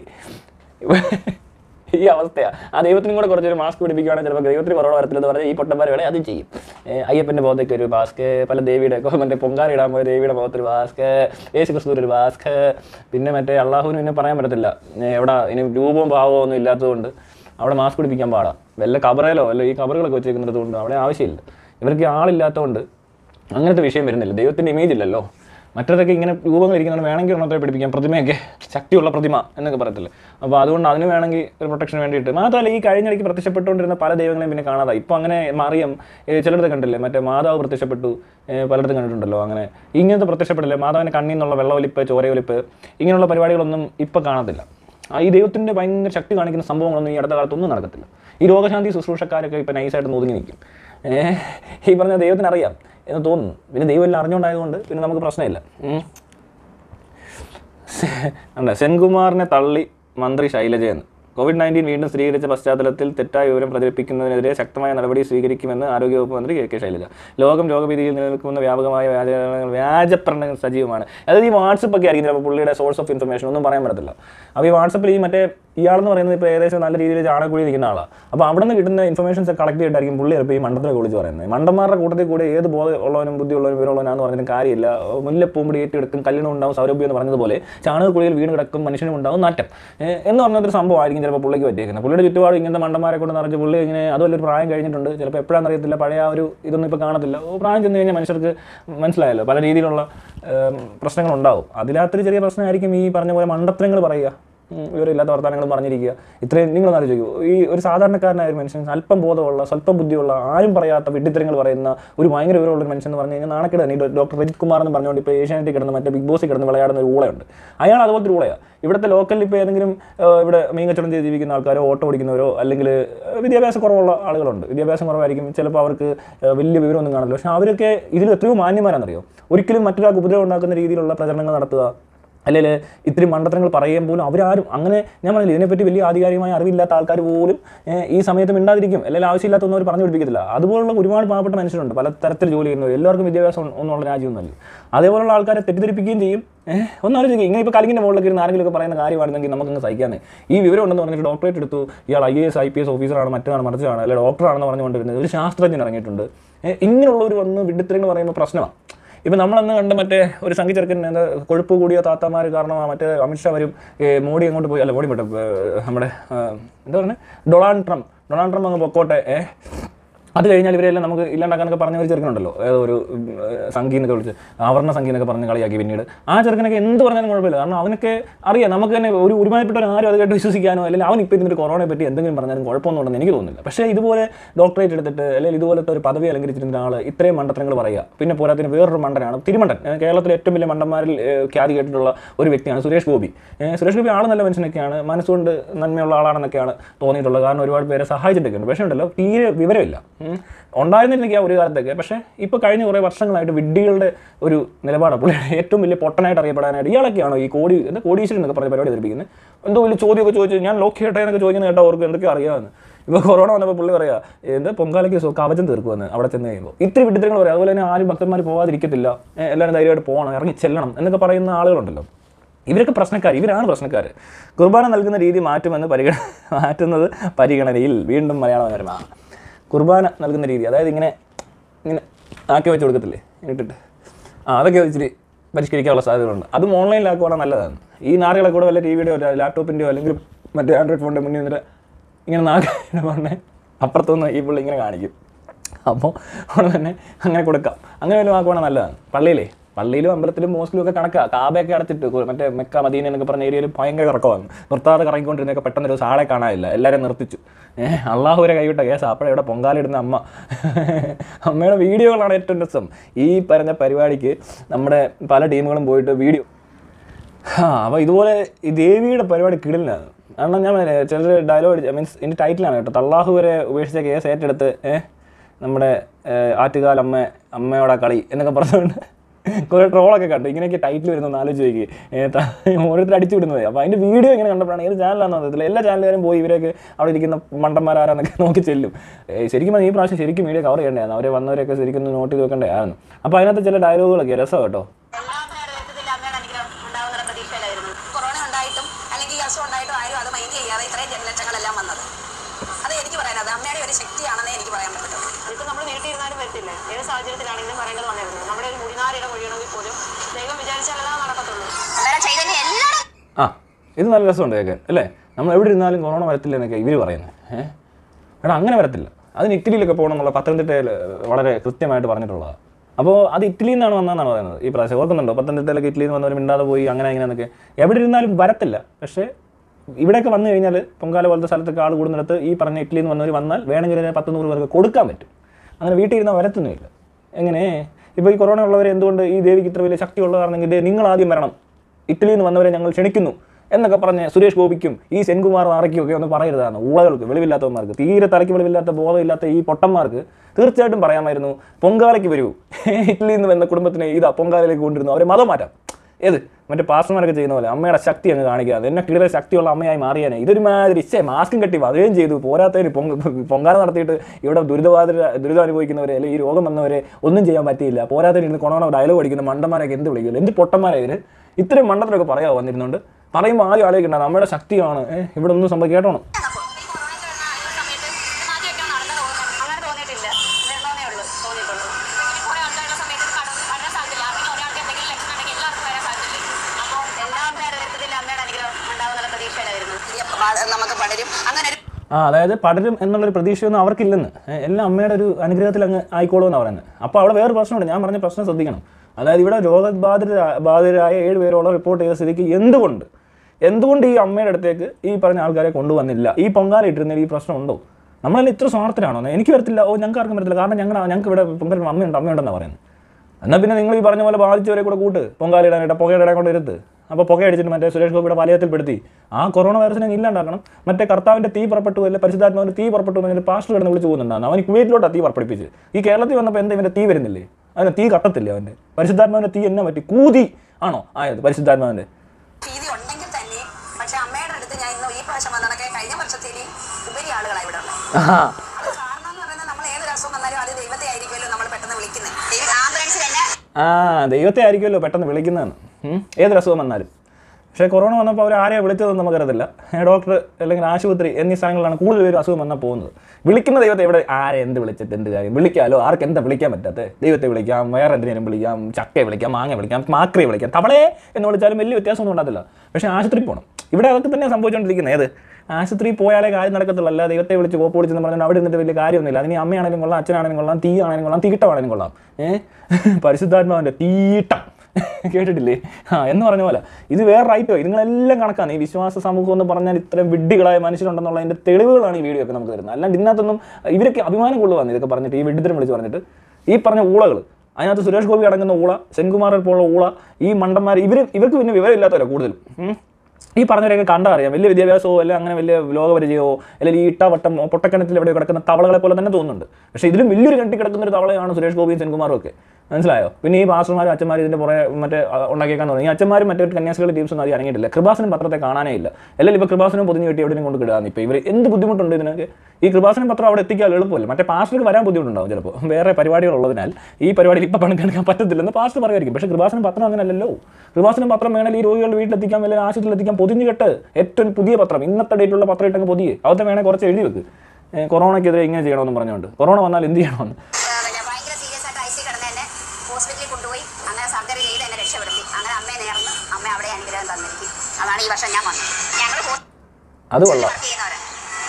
ഈ അവസ്ഥയാ ആ ദൈവത്തിനും കൂടെ കുറച്ചൊരു മാസ്ക് പിടിപ്പിക്കുകയാണെങ്കിൽ ചിലപ്പോൾ ദൈവത്തിന് കുറവ് വരത്തില്ലെന്ന് പറഞ്ഞാൽ ഈ പൊട്ടന്മാർ വേണേൽ അത് ചെയ്യും ഏഹ് അയ്യപ്പൻ്റെ മുഖത്തേക്ക് ഒരു മാസ്ക് പല ദേവിയുടെ ഒക്കെ മറ്റേ പൊങ്കാല ഇടാൻ പോയ ദേവിയുടെ മുഖത്തൊരു മാസ്ക് യേശു ക്രിസ്തുവിന് ഒരു മാസ്ക് പിന്നെ മറ്റേ അള്ളാഹുവിന് പിന്നെ പറയാൻ പറ്റത്തില്ല ഏഹ് എവിടെ ഇനി രൂപവും ഭാവവും ഒന്നും ഇല്ലാത്തതുകൊണ്ട് അവിടെ മാസ്ക് പിടിപ്പിക്കാൻ പാടാം വല്ല കബറയിലോ അല്ല ഈ കബറുകളൊക്കെ വെച്ചേക്കുന്നത് കൊണ്ട് അവിടെ ആവശ്യമില്ല ഇവർക്ക് ഈ ആളില്ലാത്തതുകൊണ്ട് അങ്ങനത്തെ വിഷയം വരുന്നില്ല ദൈവത്തിൻ്റെ ഇമേജ് ഇല്ലല്ലോ മറ്റേതൊക്കെ ഇങ്ങനെ രൂപങ്ങൾ ഇരിക്കുന്നതാണ് വേണമെങ്കിൽ ഒന്നത്തെ പിടിപ്പിക്കാം പ്രതിമയൊക്കെ ശക്തിയുള്ള പ്രതിമ എന്നൊക്കെ പറയത്തില്ല അപ്പോൾ അതുകൊണ്ട് അതിന് വേണമെങ്കിൽ ഒരു പ്രൊട്ടക്ഷൻ വേണ്ടിയിട്ട് മാത്രമല്ല ഈ കഴിഞ്ഞിടയ്ക്ക് പ്രത്യക്ഷപ്പെട്ടുകൊണ്ടിരുന്ന പല ദൈവങ്ങളെയും പിന്നെ കാണാതായി ഇപ്പോൾ അങ്ങനെ മറിയം ഏ, ചിലയിടത്ത് കണ്ടില്ലേ മറ്റേ മാതാവ് പ്രത്യക്ഷപ്പെട്ടു ഏ, പലയിടത്തും കണ്ടിട്ടുണ്ടല്ലോ അങ്ങനെ ഇങ്ങനത്തെ പ്രത്യക്ഷപ്പെടില്ലേ മാതാവിൻ്റെ കണ്ണിൽ നിന്നുള്ള വെള്ളമൊലിപ്പ് ചോരയൊലിപ്പ് ഇങ്ങനെയുള്ള പരിപാടികളൊന്നും ഇപ്പോൾ കാണത്തില്ല ആ ഈ ദൈവത്തിൻ്റെ ഭയങ്കര ശക്തി കാണിക്കുന്ന സംഭവങ്ങളൊന്നും ഈ അടുത്ത കാലത്തൊന്നും നടക്കത്തില്ല ഈ രോഗശാന്തി ശുശ്രൂഷക്കാരൊക്കെ ഇപ്പം നൈസായിട്ട് ഒതുങ്ങി നിൽക്കും ഏഹ് ഈ പറഞ്ഞ ദൈവത്തിന് അറിയാം എന്ന് തോന്നുന്നു പിന്നെ ദൈവം എല്ലാം അറിഞ്ഞുകൊണ്ടായതുകൊണ്ട് പിന്നെ നമുക്ക് പ്രശ്നമില്ല ഉം. എന്താ സെൻകുമാറിനെ തള്ളി മന്ത്രി ശൈലജയെന്ന് കോവിഡ് നയൻറ്റീൻ വീണ്ടും സ്ഥിരീകരിച്ച പശ്ചാത്തലത്തിൽ തെറ്റായ വിവരം പ്രചരിപ്പിക്കുന്നതിനെതിരെ ശക്തമായ നടപടി സ്വീകരിക്കുമെന്ന് ആരോഗ്യവകുപ്പ് മന്ത്രി കെ കെ ശൈലജ ലോകം രോഗഭീതിയിൽ നിലനിൽക്കുന്ന വ്യാപകമായ വ്യാജ വ്യാജപ്രണങ്ങൾ സജീവമാണ് അതായത് ഈ വാട്സപ്പ് ഒക്കെ ആയിരിക്കും ചിലപ്പോൾ പുള്ളിയുടെ സോഴ്സ് ഓഫ് ഇൻഫർമേഷൻ ഒന്നും പറയാൻ പറ്റത്തില്ല അപ്പോൾ ഈ വാട്സപ്പിൽ ഈ മറ്റേ ഇയാളെന്ന് പറയുന്നത് ഇപ്പോൾ ഏകദേശം നല്ല രീതിയിൽ ചാണകക്കുഴി നിൽക്കുന്ന ആളാണ് അപ്പോൾ അവിടെ നിന്ന് കിട്ടുന്ന ഇൻഫർമേഷൻസ് കളക്ട് ചെയ്തിട്ടായിരിക്കും പുള്ളി ചിലപ്പോൾ ഈ മണ്ടത്തിലൊക്കെ വിളിച്ച് പറയുന്നത് മണ്ടന്മാരുടെ കൂട്ടത്തിൽ കൂടെ ഏത് ബോധം ഉള്ളവനും ബുദ്ധിയുള്ളവനും വിവരമുള്ളവനാന്ന് പറഞ്ഞിട്ട് കാര്യമില്ല മുല്ലപ്പൂമ്പടി ഏറ്റെടുക്കും കല്ലിനും ഉണ്ടാവും സൗരഭ്യം എന്ന് പറഞ്ഞതുപോലെ ചാണകക്കുഴിയിൽ വീണ് കിടക്കും മനുഷ്യനും ഉണ്ടാവും നാറ്റം ഏഹ് എന്ന് പറഞ്ഞൊരു സംഭവമായിരിക്കും ചിലപ്പോൾ പുള്ളിക്ക് പറ്റിയേക്കുന്നത് പുള്ളിയുടെ ചുറ്റുപാട് ഇങ്ങനത്തെ മണ്ടന്മാരെ കൊണ്ട് നിറച്ച് പുള്ളി ഇങ്ങനെ അതുമല്ലൊരു പ്രായം കഴിഞ്ഞിട്ടുണ്ട് ചിലപ്പോൾ എപ്പോഴാണെന്ന് അറിയത്തില്ല പഴയ ആ ഒരു ഇതൊന്നും ഇപ്പോൾ കാണത്തില്ല ഓ, പ്രായം ചെന്ന് കഴിഞ്ഞാൽ മനുഷ്യർക്ക് മനസ്സിലായല്ലോ പല രീതിയിലുള്ള ഏം, പ്രശ്നങ്ങളുണ്ടാവും അതിനകത്തൊരു ചെറിയ പ്രശ്നമായിരിക്കും ഈ പറഞ്ഞ പോലെ മണ്ടത്തരങ്ങൾ പറയുക ഉം, വിവരമില്ലാത്ത വർത്തമാനങ്ങൾ പറഞ്ഞിരിക്കുക ഇത്രയും നിങ്ങൾ ആലോചിക്കൂ ഈ ഒരു സാധാരണക്കാരനായ ഒരു മനുഷ്യൻ അല്പം ബോധമുള്ള സ്വല്പം ബുദ്ധിയുള്ള ആരും പറയാത്ത വിഡ്ഢിത്തരങ്ങൾ പറയുന്ന ഒരു ഭയങ്കര വിവരമുള്ള ഒരു മനുഷ്യൻ എന്ന് പറഞ്ഞു കഴിഞ്ഞാൽ നാണക്കേട് തന്നെ ഈ ഡോക്ടർ രജിത് കുമാർ എന്ന് പറഞ്ഞുകൊണ്ട് ഇപ്പോൾ ഏഷ്യാനെറ്റിൽ കിടന്ന് മറ്റേ ബിഗ് ബോസിൽ കിടന്ന് വിളയാടുന്ന ഒരു ഊളയുണ്ട് അയാൾ അതുപോലത്തെ ഒരു ഊളയാണ് ഇവിടുത്തെ ലോക്കലിൽ ഇപ്പോൾ ഏതെങ്കിലും ഏഹ്, ഇവിടെ മീൻ കച്ചവടം ചെയ്ത് ജീവിക്കുന്ന ആൾക്കാരോ ഓട്ടോ ഓടിക്കുന്നവരോ അല്ലെങ്കിൽ ഏഹ്, വിദ്യാഭ്യാസം കുറവുള്ള ആളുകളുണ്ട് വിദ്യാഭ്യാസം കുറവായിരിക്കും ചിലപ്പോൾ അവർക്ക് ഏഹ്, വലിയ വിവരമൊന്നും കാണില്ല പക്ഷേ അവരൊക്കെ ഇതിൽ എത്രയോ മാന്യന്മാരാണെന്നറിയോ ഒരിക്കലും മറ്റൊരാൾക്ക് ഉപദ്രവം ഉണ്ടാക്കുന്ന രീതിയിലുള്ള പ്രചരണങ്ങൾ നടത്തുക അല്ലെങ്കിൽ ഇത്തിരി മണ്ടത്തരങ്ങൾ പറയുമ്പോൾ പോലും അവരാരും അങ്ങനെ ഞാൻ പറഞ്ഞില്ല ഇതിനെപ്പറ്റി വലിയ ആധികാരികമായ അറിവില്ലാത്ത ആൾക്കാർ പോലും ഏഹ്, ഈ സമയത്ത് മിണ്ടാതിരിക്കും അല്ലെങ്കിൽ ആവശ്യമില്ലാത്തൊന്നും അവർ പറഞ്ഞു പിടിപ്പിക്കത്തില്ല അതുപോലുള്ള ഒരുപാട് പാവപ്പെട്ട മനുഷ്യരുണ്ട് പല തരത്തിൽ ജോലി ചെയ്യുന്നവർ എല്ലാവർക്കും വിദ്യാഭ്യാസം ഒ- ഒന്നുള്ള രാജ്യമൊന്നുമല്ല അതേപോലുള്ള ആൾക്കാരെ തെറ്റിദ്ധരിപ്പിക്കുകയും ചെയ്യും ഏഹ്, ഒന്നാലോചിക്കുക ഇങ്ങനെ ഇപ്പോൾ കലിങ്ങിൻ്റെ മുകളിലൊക്കെ ഇരുന്ന് ആരെങ്കിലുമൊക്കെ പറയുന്ന കാര്യമാണെന്നെങ്കിൽ നമുക്കങ്ങ് സഹിക്കാനേ ഈ വിവരം ഉണ്ടെന്ന് പറഞ്ഞിട്ട് ഡോക്ടറേറ്റ് എടുത്തു ഇയാൾ I S I P S ഓഫീസറാണ് മറ്റേതാണ് മറിച്ചതാണ് അല്ലെങ്കിൽ ഡോക്ടറാണെന്ന് പറഞ്ഞുകൊണ്ടിരുന്നത് ഒരു ശാസ്ത്രജ്ഞൻ ഇറങ്ങിയിട്ടുണ്ട് ഏഹ്, ഇങ്ങനെയുള്ളവർ വന്ന് വിഡിത്തരങ്ങൾ പറയുമ്പോൾ പ്രശ്നമാണ് ഇപ്പം നമ്മളന്ന് കണ്ട മറ്റേ ഒരു സംഘി ചെറുക്കൻ എന്താ കൊഴുപ്പ് കൂടിയ താത്തമാർ കാരണം ആ മറ്റേ അമിത്ഷാ വരും ഏ, മോഡി അങ്ങോട്ട് പോയി അല്ല മോഡി പോട്ടെ ഏ, നമ്മുടെ ആ, എന്താ പറയുന്നത് ഡൊണാൾഡ് ട്രംപ് ഡൊണാൾഡ് ട്രംപ് അങ്ങ് പൊക്കോട്ടെ ഏ അത് കഴിഞ്ഞാൽ ഇവരെല്ലാം നമുക്ക് ഇല്ലാണ്ടാക്കാനൊക്കെ പറഞ്ഞ ഒരു ചെറുക്കനുണ്ടല്ലോ ഏതോ ഒരു ഉം, ഏ, സംഘി എന്നൊക്കെ വിളിച്ച് ആവരണ സംഘി എന്നൊക്കെ പറഞ്ഞ് കളിയാക്കി പിന്നീട് ആ ചെറുക്കനൊക്കെ എന്ത് പറഞ്ഞാലും കുഴപ്പമില്ല കാരണം അവനൊക്കെ അറിയാം നമുക്ക് തന്നെ ഒരു ഒരുമാതിരിപ്പെട്ട ആരും അത് കേട്ട് വിശ്വസിക്കാനോ അല്ലെങ്കിൽ അവൻ ഇപ്പോൾ ഇതിൻ്റെ കൊറോണയെ പറ്റി എന്തെങ്കിലും പറഞ്ഞാലും കുഴപ്പമൊന്നും ഉണ്ടെന്ന് എനിക്ക് തോന്നുന്നില്ല പക്ഷേ ഇതുപോലെ ഡോക്ടറേറ്റ് എടുത്തിട്ട് അല്ലെങ്കിൽ ഇതുപോലത്തെ ഒരു പദവി അലങ്കരിച്ചിരുന്ന ആൾ ഇത്രയും മണ്ടത്തരങ്ങൾ പറയുക പിന്നെ പോരാത്തിന് വേറൊരു മണ്ടനാണ് തിരുമണ്ടൻ ഏഹ് കേരളത്തിലെ ഏറ്റവും വലിയ മണ്ടന്മാരിൽ ഏഹ് ഖ്യാതി കേട്ടിട്ടുള്ള ഒരു വ്യക്തിയാണ് സുരേഷ് ഗോപി ഏഹ് സുരേഷ് ഗോപി ആൾ നല്ല മനുഷ്യനൊക്കെയാണ് മനസ്സുകൊണ്ട് നന്മയുള്ള ആളാണെന്നൊക്കെയാണ് തോന്നിയിട്ടുള്ളത് കാരണം ഒരുപാട് പേരെ സഹായിച്ചിട്ടൊക്കെ ഉണ്ട് പക്ഷേ ഉണ്ടല്ലോ തീരെ വിവരമില്ല ഉം. ഉണ്ടായിരുന്നില്ലെങ്കിൽ ആ ഒരു കാലത്തൊക്കെ പക്ഷേ ഇപ്പോൾ കഴിഞ്ഞ കുറേ വർഷങ്ങളായിട്ട് വിഡ്ഢികളുടെ ഒരു നിലപാടാണ് പുള്ളിയുടെ ഏറ്റവും വലിയ പൊട്ടനായിട്ട് അറിയപ്പെടാനായിട്ട് ഇയാളൊക്കെയാണോ ഈ കോടി എന്താ കോടീശ്വരൻ എന്നൊക്കെ പറഞ്ഞ പരിപാടി ധരിപ്പിക്കുന്നത് എന്തോ വലിയ ചോദ്യമൊക്കെ ചോദിച്ചു ഞാൻ ലോക്ക് ചെയ്യട്ടെ എന്നൊക്കെ ചോദിക്കുന്ന കേട്ടോ അവർക്ക് എന്തൊക്കെയോ അറിയാമെന്ന് ഇപ്പോൾ കൊറോണ വന്നപ്പോൾ പുള്ളി പറയാ എന്താ പൊങ്കാലയ്ക്ക് സോ കവചം തീർക്കുമെന്ന് അവിടെ ചെന്ന് കഴിയുമ്പോൾ ഇത്തിരി വിഡിത്തരങ്ങൾ പറയാം അതുപോലെ തന്നെ ആരും ഭക്തന്മാർ പോകാതിരിക്കത്തില്ല ഏ, എല്ലാവരും ധൈര്യമായിട്ട് പോകണം ഇറങ്ങി ചെല്ലണം എന്നൊക്കെ പറയുന്ന ആളുകളുണ്ടല്ലോ ഇവരൊക്കെ പ്രശ്നക്കാർ ഇവരാണ് പ്രശ്നക്കാർ കുർബാന നൽകുന്ന രീതി മാറ്റുമെന്ന് പരിഗണ മാറ്റുന്നത് പരിഗണനയിൽ വീണ്ടും മലയാള മനോരമ കുർബാന നൽകുന്ന രീതി അതായത് ഇങ്ങനെ ഇങ്ങനെ ആക്കി വെച്ച് കൊടുക്കത്തില്ലേ ഇട്ടിട്ട് ആ അതൊക്കെ ഇച്ചിരി പരിഷ്കരിക്കാനുള്ള സാധ്യതകളുണ്ട് അതും ഓൺലൈനിലാക്കുവാണെങ്കിൽ നല്ലതാണ് ഈ നാറുകളെ കൂടെ വല്ല ടി വിയുടെയോ ലാപ്ടോപ്പിൻ്റെയോ അല്ലെങ്കിൽ മറ്റേ ആൻഡ്രോയിഡ് ഫോണിൻ്റെ മുന്നിൽ നിന്നിട്ട് ഇങ്ങനെ നാക്കിനെ പറഞ്ഞ് അപ്പുറത്തുനിന്ന് ഈ പുള്ളി ഇങ്ങനെ കാണിക്കും അപ്പോൾ അവിടെ തന്നെ അങ്ങനെ കൊടുക്കാം അങ്ങനെ വല്ലതും ആക്കുവാണെങ്കിൽ നല്ലതാണ് പള്ളിയിലേ പള്ളിയിലും അമ്പലത്തിലും മോസ്കിലും ഒക്കെ കണക്കാണ് കാബയൊക്കെ അടച്ചിട്ട് കു- മറ്റേ മെക്ക മദീന എന്നൊക്കെ പറഞ്ഞ ഏരിയയിൽ ഭയങ്കര കറക്കമാണ് നിർത്താതെ കറങ്ങിക്കൊണ്ടിരുന്നൊക്കെ പെട്ടെന്ന് ഒരു ദിവസം ആളെ കാണാനില്ല എല്ലാവരും നിർത്തിച്ചു ഏഹ് അള്ളാഹു വരെ കൈവിട്ട കേസ് അപ്പോഴെ ഇവിടെ പൊങ്കാലിടുന്ന അമ്മ അമ്മയുടെ വീഡിയോകളാണ് ഏറ്റവും രസം ഈ പറഞ്ഞ പരിപാടിക്ക് നമ്മുടെ പല ടീമുകളും പോയിട്ട് വീഡിയോ ആ അപ്പോൾ ഇതുപോലെ ഈ ദേവിയുടെ പരിപാടി കിടലിനാണ് കാരണം ഞാൻ പറഞ്ഞില്ലേ, ചിലർ ഡയലോഗ് മീൻസ് ഇതിൻ്റെ ടൈറ്റിലാണ് കേട്ടോ തള്ളാഹു വരെ ഉപേക്ഷിച്ച കേസ് ഏറ്റെടുത്ത് ഏ നമ്മുടെ ഏ, ആറ്റുകാൽ അമ്മ അമ്മയോടെ കളി എന്നൊക്കെ പറഞ്ഞുകൊണ്ട് കുറേ ട്രോളൊക്കെ കണ്ടു ഇങ്ങനെയൊക്കെ ടൈറ്റിൽ വരുന്ന ഒന്ന് ആലോചിച്ച് നോക്കി ഓരോരുത്തർ അടിച്ചു വിടുന്നത് അപ്പോൾ അതിൻ്റെ വീഡിയോ ഇങ്ങനെ കണ്ടപ്പോഴാണ് ഏത് ചാനലാണെന്ന് അറിയത്തില്ല എല്ലാ ചാനലുകാരും പോയി ഇവരൊക്കെ അവിടെ ഇരിക്കുന്ന മണ്ടന്മാരാരാന്നൊക്കെ നോക്കി ചെല്ലും ഏ, ശരിക്കും പറഞ്ഞാൽ ഈ പ്രാവശ്യം ശരിക്കും മീഡിയ കവർ ചെയ്യേണ്ടതാണ് അവരെ വന്നവരൊക്കെ ശരിക്കും ഒന്ന് നോട്ട് ചെയ്ത് വെക്കേണ്ടതായിരുന്നു അപ്പോൾ അതിനകത്ത് ചില ഡയലോഗുകളൊക്കെ രസം കേട്ടോ എല്ലാ നേരത്തിലും അമ്മയുടെ അനുഗ്രഹം ഉണ്ടാവുന്ന പ്രതീക്ഷയിലായിരുന്നു കൊറോണ ഉണ്ടായിട്ടും അല്ലെങ്കിൽ ഈ അസുഖം ഉണ്ടായിട്ടും ആരും അത് മൈൻഡ് ചെയ്യാതെ ഇത്രയും ജനലക്ഷങ്ങളെല്ലാം വന്നത് അത് എനിക്ക് പറയാനത് അമ്മയുടെ ഒരു ശക്തിയാണെന്നേ എനിക്ക് പറയാൻ പറ്റുള്ളൂ ഇപ്പൊ നമ്മൾ വീട്ടിലിരുന്നാലും വരത്തില്ല ഏത് സാഹചര്യത്തിലാണെങ്കിലും പറയേണ്ടത് വന്നിരുന്നു നമ്മുടെ ഒരു മുടിനാരിട കൊഴിയണമെങ്കിൽ പോലും ദൈവം വിചാരിച്ചാലേ നടക്കത്തുള്ളൂ അന്നേരം ചൈതന്യം എല്ലാവരും ആ ഇത് നല്ല രസമുണ്ട് കേൾക്കാൻ അല്ലേ നമ്മൾ എവിടെ ഇരുന്നാലും കൊറോണ വരത്തില്ല എന്നൊക്കെ ഇവർ പറയുന്നത് ഏഹ് എടാ അങ്ങനെ വരത്തില്ല അതിന് ഇറ്റലിയിലൊക്കെ പോകണം എന്നുള്ള പത്തനംതിട്ടയിൽ വളരെ കൃത്യമായിട്ട് പറഞ്ഞിട്ടുള്ളതാണ് അപ്പോൾ അത് ഇറ്റലിയിൽ നിന്നാണ് വന്നതെന്നാണ് പറയുന്നത് ഈ പ്രാവശ്യം ഓർക്കുന്നുണ്ടോ പത്തനംതിട്ടയിലൊക്കെ ഇറ്റലിയിൽ നിന്ന് വന്നവർ മിണ്ടാതെ പോയി അങ്ങനെ അങ്ങനെ എന്നൊക്കെ എവിടെ ഇരുന്നാലും വരത്തില്ല പക്ഷേ ഇവിടെയൊക്കെ വന്നു കഴിഞ്ഞാൽ പൊങ്കാല പോലത്തെ സ്ഥലത്തൊക്കെ ആൾ കൂടുന്നിടത്ത് ഈ പറഞ്ഞ ഇറ്റലിയിൽ നിന്ന് വന്നവർ വന്നാൽ വേണമെങ്കിൽ ഒരു പത്ത് നൂറ് പേർക്ക് കൊടുക്കാൻ പറ്റും അങ്ങനെ വീട്ടിൽ ഇരുന്നാൽ വരത്തൊന്നുമില്ല എങ്ങനെ ഇപ്പോൾ ഈ കൊറോണ ഉള്ളവർ എന്തുകൊണ്ട് ഈ ദേവിക്ക് ഇത്ര വലിയ ശക്തി ഉള്ളതാണെങ്കിൽ ദേ നിങ്ങൾ ആദ്യം വരണം ഇറ്റലിയിൽ നിന്ന് വന്നവരെ ഞങ്ങൾ ക്ഷണിക്കുന്നു എന്നൊക്കെ പറഞ്ഞ് സുരേഷ് ഗോപിക്കും ഈ സെൻകുമാർ നാറയ്ക്കും ഒക്കെ ഒന്ന് പറയരുതാണ് ഊളകൾക്ക് വെളിവില്ലാത്തവന്മാർക്ക് തീരെ തലയ്ക്ക് വെളിവില്ലാത്ത ബോധമില്ലാത്ത ഈ പൊട്ടന്മാർക്ക് തീർച്ചയായിട്ടും പറയാമായിരുന്നു പൊങ്കാലയ്ക്ക് വരൂ ഇറ്റലിയിൽ നിന്ന് വന്ന കുടുംബത്തിനെ ഇതാ പൊങ്കാലയിലേക്ക് കൊണ്ടിരുന്നു അവരെ മതം മാറ്റാം ഏത് മറ്റേ പാസ്റ്റർമാരൊക്കെ ചെയ്യുന്ന പോലെ അമ്മയുടെ ശക്തി അങ്ങ് കാണിക്കാതെ എന്നെ ക്ലിയർ ശക്തിയുള്ള അമ്മയായി മാറിയാനേ ഇതൊരു മാതിരി ഇച്ചേ മാസ്കും കെട്ടി വധയും ചെയ്തു പോരാത്തതിന് പൊങ്ക പൊങ്കാല നടത്തിയിട്ട് ഇവിടെ ദുരിതബാധിത ദുരിതം അനുഭവിക്കുന്നവരെ അല്ലെങ്കിൽ ഈ രോഗം വന്നവരെ ഒന്നും ചെയ്യാൻ പറ്റിയില്ല പോരാത്തതിന് ഇരുന്ന് കൊണോണ ഡയലോഗ് അടിക്കുന്ന മണ്ടന്മാരൊക്കെ എന്ത് വിളിക്കില്ല എന്ത് പൊട്ടന്മാരെ ഇതിന് ഇത്രയും മണ്ടത്തിലൊക്കെ പറയാമോ വന്നിരുന്നുണ്ട് പറയുമ്പോൾ ആദ്യം ആലോചിക്കേണ്ട നമ്മുടെ ശക്തിയാണ് ഏ, ഇവിടെ ഒന്നും സംഭവം കേട്ടോണം ഈ കൊറോണയ്ക്ക് വരുന്ന ആ ഒരു സമയത്ത് ഇത് മാറ്റിവെക്കാൻ നടന്നത് തോന്നുന്നു അങ്ങനെ തോന്നിയിട്ടില്ല വരണമെന്നേ ഉള്ളൂ തോന്നിയിട്ടുള്ളൂ ഇങ്ങനെ കുറെ ആൾക്കാരുള്ള സമയത്ത് ഇത് കട- വരാൻ സാധ്യതയില്ല ആർക്കും ഒരാൾക്ക് എന്തെങ്കിലും ലക്ഷണം ഉണ്ടെങ്കിൽ എല്ലാവർക്കും വരാൻ സാധ്യതയില്ല അപ്പോൾ എല്ലാ നേരത്തിലും അമ്മയുടെ അനുഗ്രഹം ഉണ്ടാവുന്ന പ്രതീക്ഷയിലായിരുന്നു ഇത് നമുക്ക് പടരും അങ്ങനെ ഒരു ആ അതായത് പടരും എന്നുള്ളൊരു പ്രതീക്ഷയൊന്നും അവർക്കില്ലെന്ന് ഏ, എല്ലാം അമ്മയുടെ ഒരു അനുഗ്രഹത്തിൽ അങ്ങ് ആയിക്കോളുമെന്നാണ് പറയുന്നത് അപ്പോൾ അവിടെ വേറെ പ്രശ്നമുണ്ട് ഞാൻ പറഞ്ഞ പ്രശ്നം ശ്രദ്ധിക്കണം അതായത് ഇവിടെ രോഗബാധിത ബാധിതരായ ഏഴ് പേരോളം റിപ്പോർട്ട് ചെയ്ത സ്ഥിതിക്ക് എന്തുകൊണ്ട് എന്തുകൊണ്ട് ഈ അമ്മയുടെ അടുത്തേക്ക് ഈ പറഞ്ഞ ആൾക്കാരെ കൊണ്ടുവന്നില്ല ഈ പൊങ്കാല ഇട്ടിരുന്നതിൽ ഈ പ്രശ്നം ഉണ്ടോ നമ്മളെല്ലാം ഇത്ര സ്വാർത്ഥരാണോ എനിക്ക് വരത്തില്ല ഓ ഞങ്ങൾക്ക് ആർക്കും വരത്തില്ല കാരണം ഞങ്ങൾ ഞങ്ങൾക്ക് ഇവിടെ പൊങ്കൽ അമ്മയുണ്ട് അമ്മയുണ്ടെന്നാണ് പറയുന്നത് എന്നാൽ പിന്നെ നിങ്ങൾ ഈ പറഞ്ഞ പോലെ ബാധിച്ചവരെ കൂടെ കൂട്ട് പൊങ്കാലിടാനായിട്ട് പുകയിടാൻ കൊണ്ട് ഇരുത്ത് അപ്പോൾ പുക അടിച്ചിട്ട് മറ്റേ സുരേഷ് ഗോപിയുടെ വലയത്തിൽപ്പെടുത്തി ആ കൊറോണ വൈറസിനെ അങ്ങ് ഇല്ലാണ്ടാക്കണം മറ്റേ കർത്താവിൻ്റെ തീ പുറപ്പെട്ടു അല്ലെ പരിശുദ്ധാത്മാവിൻ്റെ തീ പുറപ്പെട്ടു എന്ന് പാസ്റ്റർ കിടന്ന് വിളിച്ച് പോകുന്നുണ്ടായിരുന്നു അവൻ കുവൈറ്റിലോട്ടാണ് തീ പുറപ്പെടുപ്പിച്ച് ഈ കേരളത്തിൽ വന്നപ്പോൾ എന്താ ഇവൻ്റെ തീ വരുന്നില്ലേ അതിന് തീ കത്തത്തില്ലേ അവൻ്റെ പരിശുദ്ധാത്മാവിൻ്റെ തീ എന്നാ പറ്റി കൂതി ആണോ ആയത് പരിശുദ്ധാത്മാവിൻ്റെ ഭീതി ഉണ്ടെങ്കിൽ തന്നെ പക്ഷെ അമ്മയുടെ അടുത്ത് ഞാൻ ഇന്ന് ഈ പ്രാവശ്യം വന്നതൊക്കെ കഴിഞ്ഞ വർഷത്തിൽ ഉപരി ആളുകളാണ് ഇവിടെ ഉള്ളത് അത് കാരണം എന്ന് പറയുന്നത് നമ്മൾ ഏതൊരു അസുഖം വന്നാലും അത് ദൈവത്തെ ആയിരിക്കുമല്ലോ നമ്മൾ പെട്ടെന്ന് വിളിക്കുന്നത് ആംബുലൻസിൽ തന്നെ ആ ദൈവത്തെ ആയിരിക്കുമല്ലോ പെട്ടെന്ന് വിളിക്കുന്നതെന്ന് ഉം. ഏതൊരു അസുഖം വന്നാലും പക്ഷേ കൊറോണ വന്നപ്പോൾ അവർ ആരെയാണ് വിളിച്ചതെന്ന് നമുക്കറിയത്തില്ല ഏ, ഡോക്ടർ അല്ലെങ്കിൽ ആശുപത്രി എന്നീ സ്ഥലങ്ങളിലാണ് കൂടുതൽ പേര് അസുഖം വന്നാൽ പോകുന്നത് വിളിക്കുന്ന ദൈവത്തെ എവിടെ ആരെ എന്ത് വിളിച്ചിട്ട് എന്ത് കാര്യം വിളിക്കാമല്ലോ ആർക്ക് എന്താ വിളിക്കാൻ പറ്റാത്തത് ദൈവത്തെ വിളിക്കാം വേറെ എന്തിനേലും വിളിക്കാം ചക്കയെ വിളിക്കാം മാങ്ങ വിളിക്കാം മാക്രിയെ വിളിക്കാം തവളയെ എന്ന് വിളിച്ചാലും വലിയ വ്യത്യാസമൊന്നും ഉണ്ടാകത്തില്ല പക്ഷേ ആശുപത്രി പോകണം ഇവിടെ അതൊക്കെ തന്നെ സംഭവിച്ചുകൊണ്ടിരിക്കുന്നത് ഏത് ആശുപത്രി പോയാലേ കാര്യം നടക്കത്തുള്ളൂ അല്ല ദൈവത്തെ വിളിച്ച് കോപ്പ് വിളിച്ചെന്ന് പറഞ്ഞാൽ അവിടെ നിന്നിട്ട് വലിയ കാര്യമൊന്നുമില്ല അതിന് അമ്മയാണെങ്കിലും കൊള്ളാം അച്ഛനാണെങ്കിലും കൊള്ളാം തീ ആണെങ്കിലും കൊള്ളാം തീട്ടമാണെങ്കിലും കൊള്ളാം ഏഹ് പരിശുദ്ധാത്മാവിൻ്റെ തീട്ടം കേട്ടിട്ടില്ലേ ആ എന്ന് പറഞ്ഞ പോലെ ഇത് വേറെ റൈറ്റോ നിങ്ങളെല്ലാം കണക്കാണ് ഈ വിശ്വാസ സമൂഹം എന്ന് പറഞ്ഞാൽ ഇത്രയും വിഡ്ഢികളായ മനുഷ്യരുണ്ടെന്നുള്ളതിൻ്റെ തെളിവുകളാണ് ഈ വീഡിയോ ഒക്കെ നമുക്ക് തരുന്നത് അല്ലാണ്ട് ഇതിനകത്തൊന്നും ഇവരൊക്കെ അഭിമാനം കൊള്ളുവാണ് ഇതൊക്കെ പറഞ്ഞിട്ട് ഈ വിഡ്ഢിത്തരം വിളിച്ച് പറഞ്ഞിട്ട് ഈ പറഞ്ഞ ഊളകൾ അതിനകത്ത് സുരേഷ് ഗോപി അടങ്ങുന്ന ഊള സെൻകുമാറിൽ പോലുള്ള ഊള ഈ മണ്ടന്മാർ ഇവർ ഇവർക്ക് പിന്നെ വിവരമില്ലാത്തവരോ കൂടുതലും ഉം. ഈ പറഞ്ഞവരെയൊക്കെ കണ്ടാൽ അറിയാം വലിയ വിദ്യാഭ്യാസമോ അല്ലെങ്കിൽ അങ്ങനെ വലിയ ലോകപരിചയമോ അല്ലെങ്കിൽ ഈ ഇട്ടാവട്ടം പൊട്ടക്കിണറ്റിൽ എവിടെ കിടക്കുന്ന തവളകളെ പോലെ തന്നെ തോന്നുന്നുണ്ട് പക്ഷേ ഇതിലും വലിയൊരു കിണറ്റി കിടക്കുന്ന ഒരു തവളയാണ് സുരേഷ് ഗോപിയും സെൻകുമാറും ഒക്കെ മനസ്സിലായോ പിന്നെ ഈ പാസ്റ്റർമാരും അച്ഛന്മാരും ഇതിന്റെ പുറകെ മറ്റേ അഹ് ഉണ്ടാക്കിയേക്കാൻ തുടങ്ങി ഈ അച്ഛന്മാരും മറ്റേ കന്യാസികളുടെ ടീംസ് ഒന്നും അധികം ഇറങ്ങിയിട്ടില്ല കൃപാസനം പത്രത്തെ കാണാനേ ഇല്ല അല്ലെങ്കിൽ ഇപ്പോൾ കൃപാസനം പൊതിഞ്ഞ് കിട്ടി എവിടെയും കൊണ്ട് കിടാന്ന് ഇപ്പോൾ ഇവർ എന്ത് ബുദ്ധിമുട്ടുണ്ട് ഇതിനൊക്കെ ഈ കൃപാസനം പത്രം അവിടെ എത്തിക്കാൻ എളുപ്പമല്ല മറ്റേ പാസ്റ്റർക്ക് വരാൻ ബുദ്ധിമുട്ടുണ്ടാവും ചിലപ്പോൾ വേറെ പരിപാടികൾ ഉള്ളതിനാൽ ഈ പരിപാടിയിൽ ഇപ്പോൾ പണിക്കെടുക്കാൻ പറ്റത്തില്ലെന്ന് പാസ്റ്റർ പറയുമായിരിക്കും പക്ഷേ കൃപാസനം പത്രം അങ്ങനെയല്ലോ കൃപാസനം പത്രം വേണമെങ്കിൽ ഈ രോഗികളുടെ വീട്ടിലെത്തിക്കാൻ അല്ലെങ്കിൽ ആശുപത്രിയിൽ എത്തിക്കാൻ പൊതിഞ്ഞ് കെട്ട് ഏറ്റവും പുതിയ പത്രം ഇന്നത്തെ ഡേറ്റുള്ള പത്രം ഇട്ടങ്ങ് പൊതിയെ അവത്തെ വേണമെങ്കിൽ കുറച്ച് എഴുതി വെക്ക് ഏ, കൊറോണയ്ക്കെതിരെ ഇങ്ങനെ ചെയ്യണമെന്ന് പറഞ്ഞുകൊണ്ട് കൊറോണ വന്നാൽ എന്ത് ചെയ്യണമെന്ന് പിന്നെ ഭയങ്കര സീരിയസ് ആയിട്ട് ഐ സി കിടന്ന് എന്നെ ഹോസ്പിറ്റലിൽ കൊണ്ടുപോയി അങ്ങനെ സർജറി ചെയ്ത് എന്നെ രക്ഷപ്പെടുത്തി അങ്ങനെ അമ്മയെ നേർന്ന് അമ്മ അവിടെ അനുഗ്രഹം തന്നിരിക്കും അതാണ് ഈ വർഷം ഞാൻ വന്നത് ഞങ്ങൾ അത് കൊള്ളാം വർക്ക് ചെയ്യുന്നവരാണ്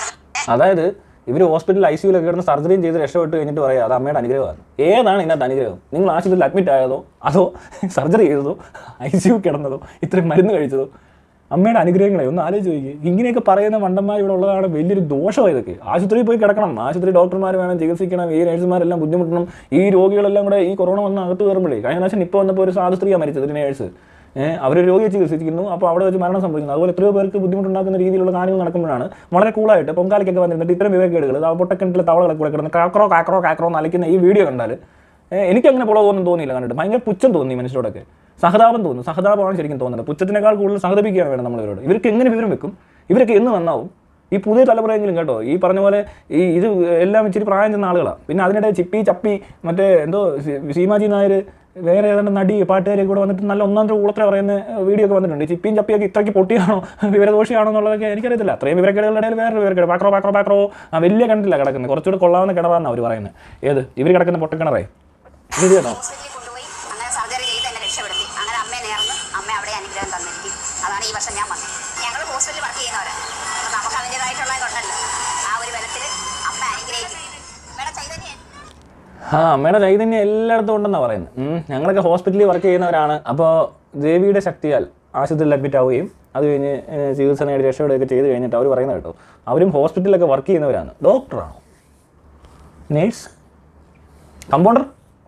അതായത് ഇവർ ഹോസ്പിറ്റലിൽ ഐ സിയിലൊക്കെ കിടന്ന് സർജറിയും ചെയ്ത് രക്ഷപ്പെട്ട് കഴിഞ്ഞിട്ട് പറയാം അത് അമ്മയുടെ അനുഗ്രഹമാണ് ഏതാണ് ഇതിനകത്ത് അനുഗ്രഹം നിങ്ങൾ ആശുപത്രിയിൽ അഡ്മിറ്റ് ആയതോ അതോ സർജറി ചെയ്തതോ ഐ സി യു കിടന്നതോ ഇത്രയും മരുന്ന് കഴിച്ചതോ അമ്മയുടെ അനുഗ്രഹങ്ങളെ ഒന്ന് ആലോചിച്ച് നോക്കി ഇങ്ങനെയൊക്കെ പറയുന്ന മണ്ടന്മാർ ഇവിടെ ഉള്ളതാണ് വലിയൊരു ദോഷമാണ് ഇതൊക്കെ ആശുപത്രിയിൽ പോയി കിടക്കണം ആശുപത്രി ഡോക്ടർമാർ വേണം ചികിത്സിക്കണം ഈ നഴ്സുമാരെല്ലാം ബുദ്ധിമുട്ടണം ഈ രോഗികളെല്ലാം കൂടെ ഈ കൊറോണ വന്ന് അകത്ത് കയറുമ്പോഴേ കഴിഞ്ഞ പ്രാവശ്യം ഇപ്പോൾ വന്നപ്പോൾ ഒരു സാധു സ്ത്രീയാണ് മരിച്ചത് ഒരു നേഴ്സ് അവർ രോഗിയെ ചികിത്സിക്കുന്നു അപ്പോൾ അവിടെ വെച്ച് മരണം സംഭവിക്കുന്നു അതുപോലെ എത്രയോ പേർക്ക് ബുദ്ധിമുട്ടുണ്ടാക്കുന്ന രീതിയിലുള്ള കാര്യങ്ങൾ നടക്കുമ്പോഴാണ് വളരെ കൂളായിട്ട് പൊങ്കാലയ്ക്കൊക്കെ വന്നിരുന്നിട്ട് ഇത്തരം വിവരക്കേടുകൾ ആ പൊട്ടക്കിണറ്റിലെ തവളകളെ കൂടെ കിടന്ന് കാക്രോ കാക്രോ കാക്രോ എന്ന് അലക്കുന്ന ഈ വീഡിയോ കണ്ടാൽ ഏഹ് എനിക്കങ്ങനെ പുളവൊന്നും തോന്നിയില്ല കണ്ടിട്ട് ഭയങ്കര പുച്ഛം തോന്നി ഈ മനുഷ്യരോടൊക്കെ സഹതാപം തോന്നുന്നു സഹതാപമാണ് ശരിക്കും തോന്നുന്നത് പുച്ഛത്തിനേക്കാൾ കൂടുതൽ സഹതപിക്കുകയാണ് വേണം നമ്മൾ ഇവരോട് ഇവർക്ക് എങ്ങനെ വിവരം വെക്കും ഇവരൊക്കെ എന്ന് നന്നാവും ഈ പുതിയ തലമുറയെങ്കിലും കേട്ടോ ഈ പറഞ്ഞ പോലെ ഈ ഇത് എല്ലാം ഇച്ചിരി പ്രായം ചെന്ന ആളുകളാണ് പിന്നെ അതിനിടെ ചിപ്പി ചപ്പി മറ്റേ എന്തോ സി- സീമാജി നായർ വേറെ ഏതാണ്ട് നടി പാട്ടുകാരെ കൂടെ വന്നിട്ട് നല്ല ഒന്നാം തരം ഊളത്ര പറയുന്ന വീഡിയോ ഒക്കെ വന്നിട്ടുണ്ട് ഈ ചിപ്പിയും ചപ്പിയൊക്കെ ഇത്രയ്ക്ക് പൊട്ടിയാണോ വിവരദോഷിയാണോ എന്നുള്ളതൊക്കെ എനിക്കറിയത്തില്ല അത്രയും വിവരക്കേടുകളുടെ ഇടയിൽ വേറൊരു വിവരക്കേട് പാക്രോ പാക്രോ പാക്രോ ആ വലിയ കിണറ്റില്ല കിടക്കുന്നത് കുറച്ചുകൂടെ കൊള്ളാവുന്ന കിണറാന്നാണ് അവർ പറയുന്നത് ഏത് ഇവർ കിടക്കുന്ന പൊട്ടക്കിണറേ ഇത് കേട്ടോ ഹോസ്പിറ്റലിൽ കൊണ്ടുപോയി അങ്ങനെ സർജറി ചെയ്ത് എന്നെ രക്ഷപ്പെടുത്തി അങ്ങനെ അമ്മയെ നേർന്ന് അമ്മ അവിടെ അനുഗ്രഹം തന്നിരിക്കും അതാണ് ഈ വർഷം ഞാൻ വന്നത് ഞങ്ങൾ ഹോസ്പിറ്റലിൽ വർക്ക് ചെയ്യുന്നവരാണ് അപ്പൊ നമുക്ക് അതിൻ്റെതായിട്ടുള്ള ഇതുണ്ടല്ലോ ആ ഒരു ബലത്തിൽ അമ്മ അനുഗ്രഹിക്കും മേഡം ചൈതന്യ ആ അമ്മയുടെ ചൈതന്യം എല്ലായിടത്തും ഉണ്ടെന്നാണ് പറയുന്നത് ഉം. ഞങ്ങളൊക്കെ ഹോസ്പിറ്റലിൽ വർക്ക് ചെയ്യുന്നവരാണ് അപ്പോൾ ദേവിയുടെ ശക്തിയാൽ ആശുപത്രിയിൽ അഡ്മിറ്റ് ആവുകയും അത് കഴിഞ്ഞ് ഏഹ്, ചികിത്സ നേടി രക്ഷപ്പെടുകയൊക്കെ ചെയ്ത് കഴിഞ്ഞിട്ട് അവർ പറയുന്നത് കേട്ടോ അവരും ഹോസ്പിറ്റലിലൊക്കെ വർക്ക് ചെയ്യുന്നവരാണ് ഡോക്ടറാണോ നേഴ്സ് കമ്പൗണ്ടർ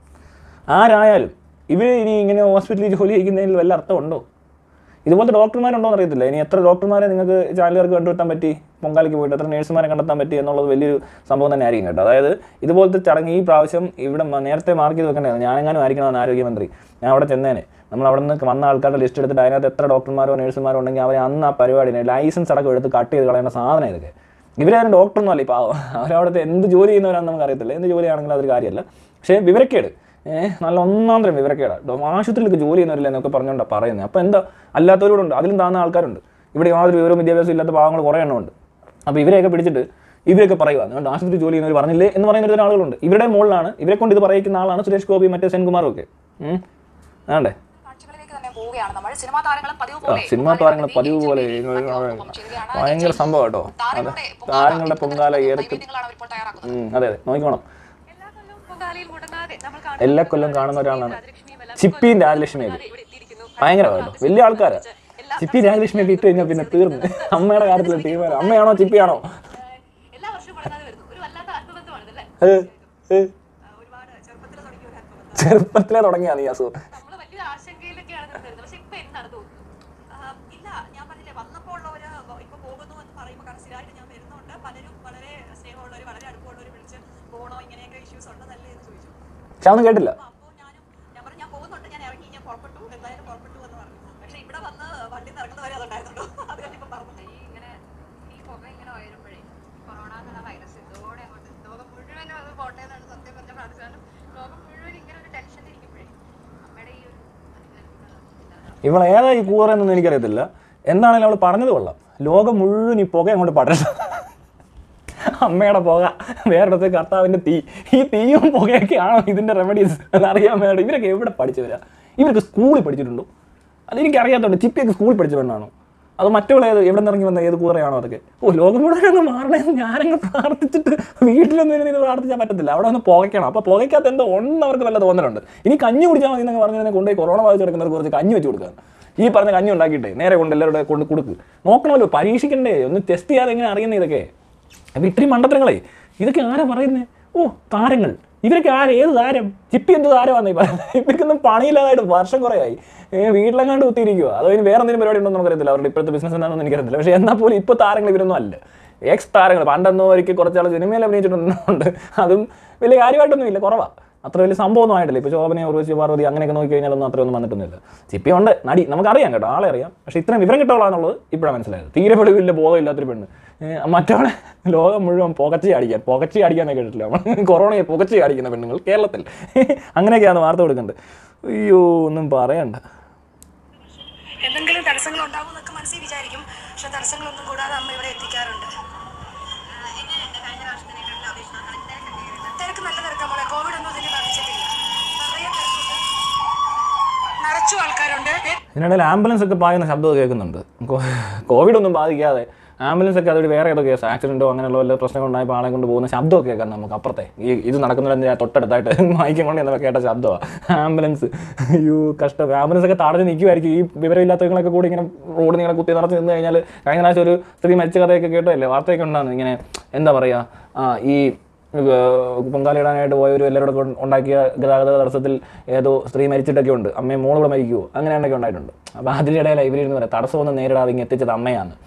ആരായാലും ഇവർ ഇനി ഇങ്ങനെ ഹോസ്പിറ്റലിൽ ജോലി ചെയ്യുന്നതിൽ വല്ല അർത്ഥമുണ്ടോ ഇതുപോലത്തെ ഡോക്ടർമാരുണ്ടോ എന്ന് അറിയത്തില്ല ഇനി എത്ര ഡോക്ടർമാരെ നിങ്ങൾക്ക് ചാനലുകാർക്ക് കണ്ടുകിട്ടാൻ പറ്റി പൊങ്കാലിക്ക് പോയിട്ട് എത്ര നേഴ്സുമാരെ കണ്ടെത്താൻ പറ്റി എന്നുള്ളത് വലിയൊരു സംഭവം തന്നെ ആയിരിക്കും കേട്ടോ അതായത് ഇതുപോലത്തെ ചടങ്ങ് ഈ പ്രാവശ്യം ഇവിടെ മ- നേരത്തെ മാർക്ക് ചെയ്ത് വെക്കേണ്ടതാണ് ഞാനെങ്ങാനും ആയിരിക്കണം ആരോഗ്യമന്ത്രി ഞാൻ അവിടെ ചെന്നേനെ നമ്മൾ അവിടെ നിന്ന് വന്ന ആൾക്കാരുടെ ലിസ്റ്റ് എടുത്തിട്ട് അതിനകത്ത് എത്ര ഡോക്ടർമാരോ നേഴ്സുമാരോ ഉണ്ടെങ്കിൽ അവരെ അന്ന് ആ പരിപാടിനെ ലൈസൻസ് അടക്കം എടുത്ത് കട്ട് ചെയ്ത് കളയേണ്ട സാധനം ഇതൊക്കെ ഇവരാരും ഡോക്ടറൊന്നും അല്ല ഈ പാവം അവരവിടുത്തെ എന്ത് ജോലി ചെയ്യുന്നവരാണെന്ന് നമുക്ക് അറിയത്തില്ല എന്ത് ജോലിയാണെങ്കിലും അതൊരു കാര്യമല്ല പക്ഷേ വിവരക്കേട് ഏഹ് നല്ല ഒന്നാം തരം വിവരക്കേടാണ് ഡോ- ആശുപത്രിയിലൊക്കെ ജോലി ചെയ്യുന്നവരില്ല എന്നൊക്കെ പറഞ്ഞുകൊണ്ടാണ് പറയുന്നത് അപ്പോൾ എന്താ അല്ലാത്തവരോടുണ്ട് അതിലും താന്ന ആൾക്കാരുണ്ട് ഇവിടെ യാതൊരു വിവരവും വിദ്യാഭ്യാസം ഇല്ലാത്ത പാവങ്ങൾ കുറേ എണ്ണമുണ്ട് അപ്പോൾ ഇവരെയൊക്കെ പിടിച്ചിട്ട് ഇവരൊക്കെ പറയുക അതുകൊണ്ട് ആശുപത്രി ജോലി ചെയ്യുന്നവർ പറഞ്ഞില്ലേ എന്ന് പറയുന്ന ഒരു ആളുകളുണ്ട് ഇവരുടെ മുകളിലാണ് ഇവരെ കൊണ്ട് ഇത് പറയിക്കുന്ന ആളാണ് സുരേഷ് ഗോപി മറ്റേ സെൻകുമാറും ഒക്കെ ഉം. ആണ്ടേ കാഴ്ചകളിലേക്ക് തന്നെ പോവുകയാണ് നമ്മൾ സിനിമാ താരങ്ങളും പതിവ് ആ, പോലെ സിനിമാ താരങ്ങൾ പതിവ് പോലെ ഭയങ്കര സംഭവം കേട്ടോ അതെ താരങ്ങളുടെ പൊങ്കാല ഏതൊക്കെ നൈവേദ്യങ്ങളാണ് അവർ ഇപ്പോൾ തയ്യാറാക്കുന്നത് ഉം, അതെ അതെ നോക്കിക്കോണം എല്ലാ കൊല്ലവും പൊങ്കാലയിൽ മുടങ്ങാതെ നമ്മൾ എല്ലാ കൊല്ലം കാണുന്ന ഒരാളാണ് ചിപ്പിയും രാജലക്ഷ്മിയൊക്കെ ഭയങ്കര കേട്ടോ വലിയ ആൾക്കാരാ ചിപ്പി രാജലക്ഷ്മിയൊക്കെ ഇട്ട് കഴിഞ്ഞാൽ പിന്നെ തീർന്നു അമ്മയുടെ കാര്യത്തിൽ തീരുമാനം അമ്മയാണോ ചിപ്പിയാണോ എല്ലാ വർഷവും മുടങ്ങാതെ വരുന്നു ഒരു വല്ലാത്ത ആത്മബന്ധമാണ് അല്ലേ ഏ, ഏ, ഒരുപാട് ചെറുപ്പത്തിൽ തുടങ്ങിയ ഒരു ആത്മബന്ധം ചെറുപ്പത്തിലേ തുടങ്ങിയാണ് ഈ അസുഖം നമ്മൾ വലിയ ആശങ്കയിലൊക്കെയാണ് നിന്നിരുന്നത് പക്ഷെ ഇപ്പൊ എന്താണ് തോന്നുന്നത് ആഹ് ഇല്ല ഞാൻ പറഞ്ഞില്ലേ വന്നപ്പോൾ ഉള്ളവര് ഇപ്പൊ പോകുന്നു എന്ന് പറയുമ്പോൾ കാരണം സ്ഥിരമായിട്ട് ഞാൻ വരുന്നുണ്ട് പലരും വളരെ സ്നേഹമുള്ളവർ വളരെ അടുപ്പമുള്ളവർ വിളിച്ച് പോകണോ ഇങ്ങനെയൊക്കെ ഇഷ്യൂസ് ഉള്ളതല്ലേ എന്ന് ചോദിച്ചു പക്ഷെ അതൊന്നും കേട്ടില്ല അപ്പൊ അപ്പോൾ ഞാനും ഞാൻ പറഞ്ഞു ഞാൻ പോകുന്നുണ്ട് ഞാൻ ഇറങ്ങി ഞാൻ പുറപ്പെട്ടു എന്തായാലും പുറപ്പെട്ടു എന്ന് പറഞ്ഞു പക്ഷെ ഇവിടെ വന്ന് വണ്ടി ഇറങ്ങുന്നവരെ അതുണ്ടായിരുന്നുള്ളൂ അത് കഴിഞ്ഞപ്പോൾ പറഞ്ഞു ഈ ഇങ്ങനെ ഈ പുക ഇങ്ങനെ ഉയരുമ്പോഴേ കൊറോണ എന്നുള്ള വൈറസ് ഇതോടെ അങ്ങോട്ട് ലോകം മുഴുവനും അത് പോട്ടെ എന്നാണ് സത്യം പറഞ്ഞ പ്രാർത്ഥിച്ചാലും ലോകം മുഴുവൻ ഇങ്ങനെ ഒരു ടെൻഷൻ ഇരിക്കുമ്പോഴേ അമ്മയുടെ ഈ ഒരു അതിനെ ഇവൾ ഏതാ ഈ കൂറെന്നൊന്നും എനിക്കറിയത്തില്ല എന്താണെങ്കിലും അവൾ പറഞ്ഞത് കൊള്ളാം ലോകം മുഴുവൻ ഈ പുക അങ്ങോട്ട് പടരണം അമ്മയുടെ പുക വേറൊരിടത്ത് കർത്താവിൻ്റെ തീ ഈ തീയും പുകയൊക്കെയാണോ ഇതിൻ്റെ റെമഡീസ് അതറിയാൻ വേണ്ട ഇവരൊക്കെ എവിടെ പഠിച്ചവരാ ഇവരൊക്കെ സ്കൂളിൽ പഠിച്ചിട്ടുണ്ടോ അതെനിക്ക് അറിയാത്തതുണ്ട് ചിപ്പിയൊക്കെ സ്കൂളിൽ പഠിച്ച പെണ്ണാണോ അത് മറ്റുള്ള ഏത് എവിടെ നിന്ന് ഇറങ്ങി വന്ന ഏത് കൂറയാണോ അതൊക്കെ ഓ ലോകം മുഴുവൻ അങ്ങ് മാറണേ എന്ന് ഞാനങ്ങ് പ്രാർത്ഥിച്ചിട്ട് വീട്ടിലൊന്നും ഇരുന്ന് ഇത് പ്രാർത്ഥിച്ചാൽ പറ്റത്തില്ല അവിടെ ഒന്ന് പുകയ്ക്കണം അപ്പോൾ പുകയ്ക്കകത്ത് എന്തോ ഒന്ന് അവർക്ക് വല്ല തോന്നലുണ്ട് ഇനി കഞ്ഞി കുടിച്ചാൽ മതി എന്നൊക്കെ പറഞ്ഞതിനെ കൊണ്ടുപോയി കൊറോണ ബാധിച്ച് കിടക്കുന്നവർക്ക് കുറച്ച് കഞ്ഞി വെച്ച് കൊടുക്കുക ഈ പറഞ്ഞ കഞ്ഞി ഉണ്ടാക്കിയിട്ടേ നേരെ കൊണ്ട് എല്ലാവരുടെ കൊണ്ട് കൊടുക്ക് നോക്കണമല്ലോ പരീക്ഷിക്കണ്ടേ ഒന്ന് ടെസ്റ്റ് ചെയ്യാതെ എങ്ങനെ അറിയുന്നത് ഇതൊക്കെ അപ്പോൾ ഇത്രയും മണ്ടത്തരങ്ങളെ ഇതൊക്കെ ആരാ പറയുന്നത് ഓ താരങ്ങൾ ഇവരൊക്കെ ആര് ഏത് താരം ചിപ്പി എന്ത് താരമാണെന്ന് ഈ പറയുന്നത് ഇവർക്കൊന്നും പണിയില്ലാതായിട്ട് വർഷം കുറേ ആയി ഏ, വീട്ടിലെങ്ങാണ്ട് കുത്തിയിരിക്കുക അതോ ഇനി വേറെ എന്തെങ്കിലും പരിപാടി ഉണ്ടോ നമുക്കറിയത്തില്ല അവരുടെ ഇപ്പോഴത്തെ ബിസിനസ് എന്താണെന്ന് എനിക്കറിയത്തില്ല പക്ഷേ എന്നാൽ പോലും ഇപ്പോൾ താരങ്ങൾ ഇവരൊന്നും അല്ല എക്സ് താരങ്ങൾ പണ്ടെന്നോ ഒരിക്കൽ കുറച്ചാൾ സിനിമയിൽ അഭിനയിച്ചിട്ടുണ്ട് അതും വലിയ കാര്യമായിട്ടൊന്നും ഇല്ല കുറവാണ് അത്ര വലിയ സംഭവമൊന്നും ആയിട്ടില്ല ഇപ്പോൾ ശോഭനയെ ഉറവശി പാർവതി അങ്ങനെയൊക്കെ നോക്കി കഴിഞ്ഞാലൊന്നും അത്രയൊന്നും വന്നിട്ടൊന്നുമില്ല ചിപ്പി ഉണ്ട് നടി നമുക്കറിയാം കേട്ടോ ആളെ അറിയാം പക്ഷേ ഇത്രയും വിവരം കിട്ടുള്ളാന്നുള്ളത് ഇപ്പോഴാണ് മനസ്സിലായത് തീരെ വെളിവില്ല ബോധമില്ലാത്തൊരു പെണ്ണ് ഏ, മറ്റവളെ ലോകം മുഴുവൻ പുകച്ചി അടിക്കാൻ പുകച്ചി അടിക്കാനൊക്കെ കേട്ടിട്ടില്ല നമ്മൾ കൊറോണയെ പുകച്ചി അടിക്കുന്ന പെണ്ണുങ്ങൾ കേരളത്തിൽ അങ്ങനെയൊക്കെയാണ് വാർത്ത കൊടുക്കേണ്ടത് അയ്യോ ഒന്നും പറയണ്ട എന്തെങ്കിലും തടസ്സങ്ങൾ ഉണ്ടാവും എന്നൊക്കെ മനസ്സിൽ വിചാരിക്കും പക്ഷെ തടസ്സങ്ങളൊന്നും കൂടാതെ അമ്മ ഇവിടെ എത്തിക്കാറുണ്ട് തിരക്ക് നല്ല തിരക്കാ മോളെ കോവിഡ് ഒന്നും ഇതിനെ ബാധിച്ചിട്ടില്ല നിറയെ തിരക്കുണ്ട് നിറച്ചു ആൾക്കാരുണ്ട് ഇതിനിടയിൽ ആംബുലൻസ് ഒക്കെ പായുന്ന ശബ്ദമൊക്കെ കേൾക്കുന്നുണ്ട് കോ- കോവിഡ് ഒന്നും ബാധിക്കാതെ ആംബുലൻസ് ഒക്കെ അതുവഴി വേറെ ഏതോ കേസ് ആക്സിഡൻറ്റോ അങ്ങനെയുള്ള വല്ല പ്രശ്നം ഉണ്ടായപ്പോൾ ആളെ കൊണ്ട് പോകുന്ന ശബ്ദമൊക്കെ കേൾക്കാം നമുക്ക് അപ്പുറത്തെ ഈ ഇത് നടക്കുന്നതിൻ്റെ തൊട്ടടുത്തായിട്ട് മയക്കം കൊണ്ട് എന്നൊക്കെ കേട്ട ശബ്ദമാണ് ആംബുലൻസ് അയ്യോ കഷ്ടം ആംബുലൻസ് ഒക്കെ തടഞ്ഞ് നിൽക്കുമായിരിക്കും ഈ വിവരമില്ലാത്തവങ്ങളൊക്കെ കൂടി ഇങ്ങനെ റോഡ് നിങ്ങളെ കുത്തി നിറച്ച് നിന്ന് കഴിഞ്ഞാൽ കഴിഞ്ഞ പ്രാവശ്യം ഒരു സ്ത്രീ മരിച്ച കഥയൊക്കെ കേട്ടതല്ലേ വാർത്തയൊക്കെ ഉണ്ടാകുന്നു ഇങ്ങനെ എന്താ പറയുക ആ ഈ ഏഹ് പൊങ്കാലയിടാനായിട്ട് പോയവരും എല്ലാവരും കൂടെ ഉണ്ടാക്കിയ ഗതാഗത തടസ്സത്തിൽ ഏതോ സ്ത്രീ മരിച്ചിട്ടൊക്കെ ഉണ്ട് അമ്മയും മോളുടെ മരിക്കുമോ അങ്ങനെ എന്നൊക്കെ ഉണ്ടായിട്ടുണ്ട് അപ്പോൾ അതിൻ്റെ ഇടയിൽ ഇവരിരുന്ന് പറയാം തടസ്സമൊന്നും നേരിടാതെ ഇങ്ങ് എത്തിച്ചത് അമ്മയാണ്